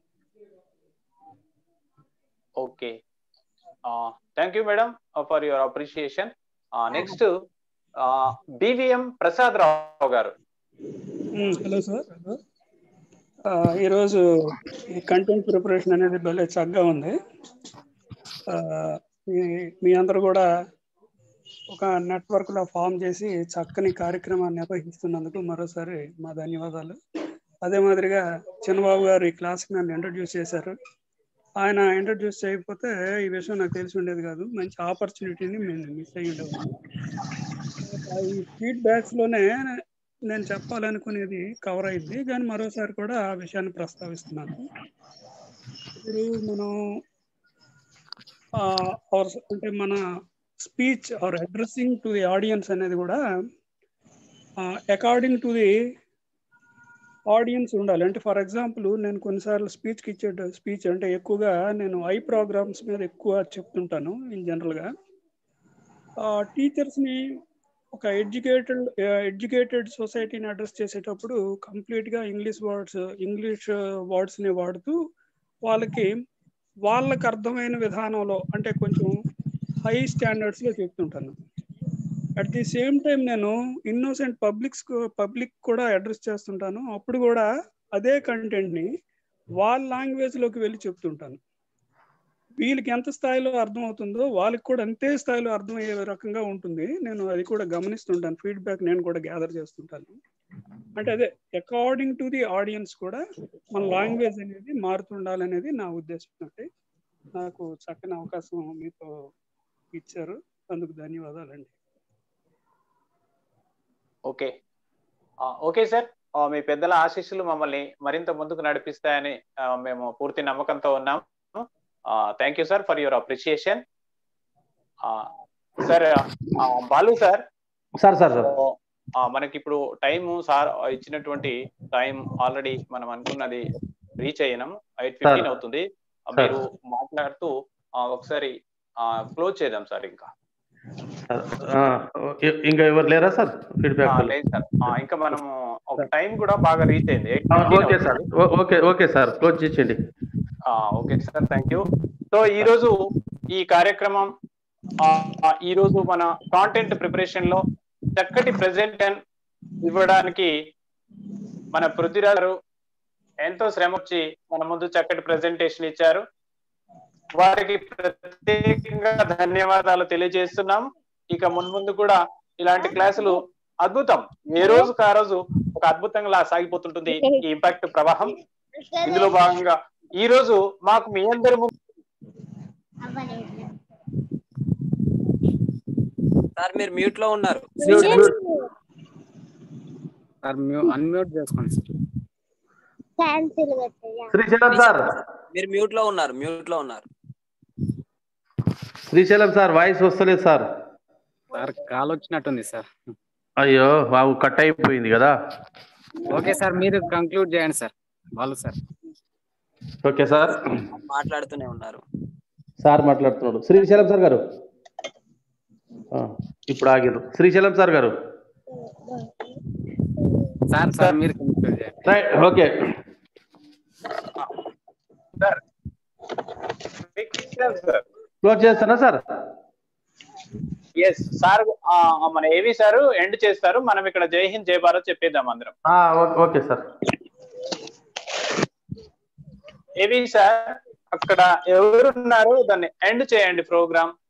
okay thank you madam for your appreciation next BVM Prasad Rao గారు హలో సార్ ఆ, ఈరోజు ఈ కంటెంట్ ప్రిపరేషన్ అనేది భలే చక్కగా ఉంది ఆ, మీ- మీ అందరూ కూడా ఒక నెట్వర్క్ లో ఫామ్ చేసి చక్కని కార్యక్రమాన్ని నిర్వహిస్తున్నందుకు మరోసారి మా ధన్యవాదాలు అదే మాదిరిగా చిన్నబాబు గారు ఈ క్లాస్కి నన్ను ఇంట్రడ్యూస్ చేశారు ఆయన ఇంట్రడ్యూస్ చేయకపోతే ఈ విషయం నాకు తెలిసి ఉండేది కాదు మంచి ఆపర్చునిటీని నేను మిస్ అయ్యి ఉండేవాడిని ఈ ఫీడ్బ్యాక్స్ లోనే నేను చెప్పాలనుకునేది కవర్ అయింది కానీ మరోసారి కూడా ఆ విషయాన్ని ప్రస్తావిస్తున్నాను ఇప్పుడు మనం ఆ, our- అంటే మన speech are addressing to the audience అనేది కూడా అకార్డింగ్ టు ది ఆడియన్స్ ఉండాలి అంటే ఫర్ ఎగ్జాంపుల్ నేను కొన్నిసార్లు స్పీచ్కి ఇచ్చే స్పీచ్ అంటే ఎక్కువగా నేను ఐ ప్రోగ్రామ్స్ మీద ఎక్కువ చెప్తుంటాను ఇన్ జనరల్గా టీచర్స్ని ఒక ఎడ్యుకేటెడ్ ఎడ్యుకేటెడ్ సొసైటీని అడ్రస్ చేసేటప్పుడు కంప్లీట్గా ఇంగ్లీష్ వర్డ్స్ ఇంగ్లీష్ వర్డ్స్ని వాడుతూ వాళ్ళకి వాళ్ళకి అర్థమైన విధానంలో అంటే కొంచెం హై స్టాండర్డ్స్లో చెప్తుంటాను అట్ ది సేమ్ టైం నేను ఇన్నోసెంట్ పబ్లిక్స్ పబ్లిక్ కూడా అడ్రస్ చేస్తుంటాను అప్పుడు కూడా అదే కంటెంట్ని వాళ్ళ లాంగ్వేజ్లోకి వెళ్ళి చెప్తుంటాను వీళ్ళకి ఎంత స్థాయిలో అర్థమవుతుందో వాళ్ళకి కూడా అంతే స్థాయిలో అర్థమయ్యే రకంగా ఉంటుంది నేను అది కూడా గమనిస్తుంటాను ఫీడ్బ్యాక్ నేను కూడా గ్యాదర్ చేస్తుంటాను అంటే అదే అకార్డింగ్ టు ది ఆడియన్స్ కూడా మన లాంగ్వేజ్ అనేది మారుతుండాలనేది నా ఉద్దేశం అంటే నాకు చక్కని అవకాశం మీతో ఇచ్చారు అందుకు ధన్యవాదాలండి ఓకే ఓకే సార్ మీ పెద్దల ఆశీస్సులు మమ్మల్ని మరింత ముందుకు నడిపిస్తాయని ఆ, మేము పూర్తి నమ్మకంతో ఉన్నాము thank you sir for your appreciation sir Balu sir sir sir sir ఆ, మనకి ఇప్పుడు టైం సార్ ఇచ్చినటువంటి టైం ఆల్రెడీ మనం అనుకున్నది రీచ్ అయ్యాం ఎయిట్ ఫిఫ్టీన్ సార్. అవుతుంది ఆ, సార్. మీరు మాట్లాడుతూ ఆ, ఒకసారి క్లోజ్ చేద్దాం సార్ ఇంకా ఆ, ఇ- ఇంకా ఎవరు లేరా సార్ ఫీడ్బ్యాక్ ఆ, లేదు సార్ ఆ, ఇంకా మనము ఒక టైం కూడా బాగా రీచ్ అయింది ఎయిట్ ఓకే సార్ ఓ- ఓకే ఓకే సార్ క్లోజ్ చేసేయండి okay sir thank you so ఈ రోజు ఈ కార్యక్రమం ఆ, ఆ, ఈ రోజు మన కాంటెంట్ ప్రిపరేషన్ లో చక్కటి ప్రెజెంటేషన్ ఇవ్వడానికి మన పృథ్వీరాజ్ గారు ఎంతో శ్రమ వచ్చి మన ముందు చక్కటి ప్రెజెంటేషన్ ఇచ్చారు వారికి ప్రత్యేకంగా ధన్యవాదాలు తెలియజేస్తున్నాం ఇక మున్ముందు కూడా ఇలాంటి క్లాసులు అద్భుతం ఏ రోజుకు ఆ రోజు ఒక అద్భుతంగా సాగిపోతుంటుంది ఈ ఇంపాక్ట్ ప్రవాహం ఇందులో భాగంగా ఈ రోజు మాకు మీ అందరి ముందు సార్ మీరు మ్యూట్ లో ఉన్నారు సార్ అన్మ్యూట్ చేసుకోండి సార్ క్యాన్సిల్ పెట్టయ్యా శ్రీశైలం సార్ మీరు మ్యూట్ లో ఉన్నారు మ్యూట్ లో ఉన్నారు శ్రీశైలం సార్ వాయిస్ వస్తలేదు సార్ సార్ కాల్ వచ్చినట్టుంది సార్ అయ్యో బాబు కట్ అయిపోయింది కదా ఓకే సార్ మీరు కంక్లూడ్ చేయండి సార్ వాళ్ళు సార్ ఓకే సార్ మాట్లాడుతూనే ఉన్నారు సార్ మాట్లాడుతున్నాడు శ్రీశైలం సార్ గారు ఆ, ఇప్పుడు ఆగిరు శ్రీశైలం సార్ గారు సార్ సార్ మీరు కంక్లూడ్ చేయండి రైట్ ఓకే సార్ క్లోజ్ చేస్తానా సార్ ఎస్ సార్ ఆ, మన ఏవి సార్ ఎండ్ చేస్తారు మనం ఇక్కడ జై హింద్ జై భారత్ చెప్పేద్దాం అందరం ఆ, ఓ- ఓకే సార్ ఏవి సార్ అక్కడ ఎవరున్నారు దాన్ని ఎండ్ చేయండి ప్రోగ్రామ్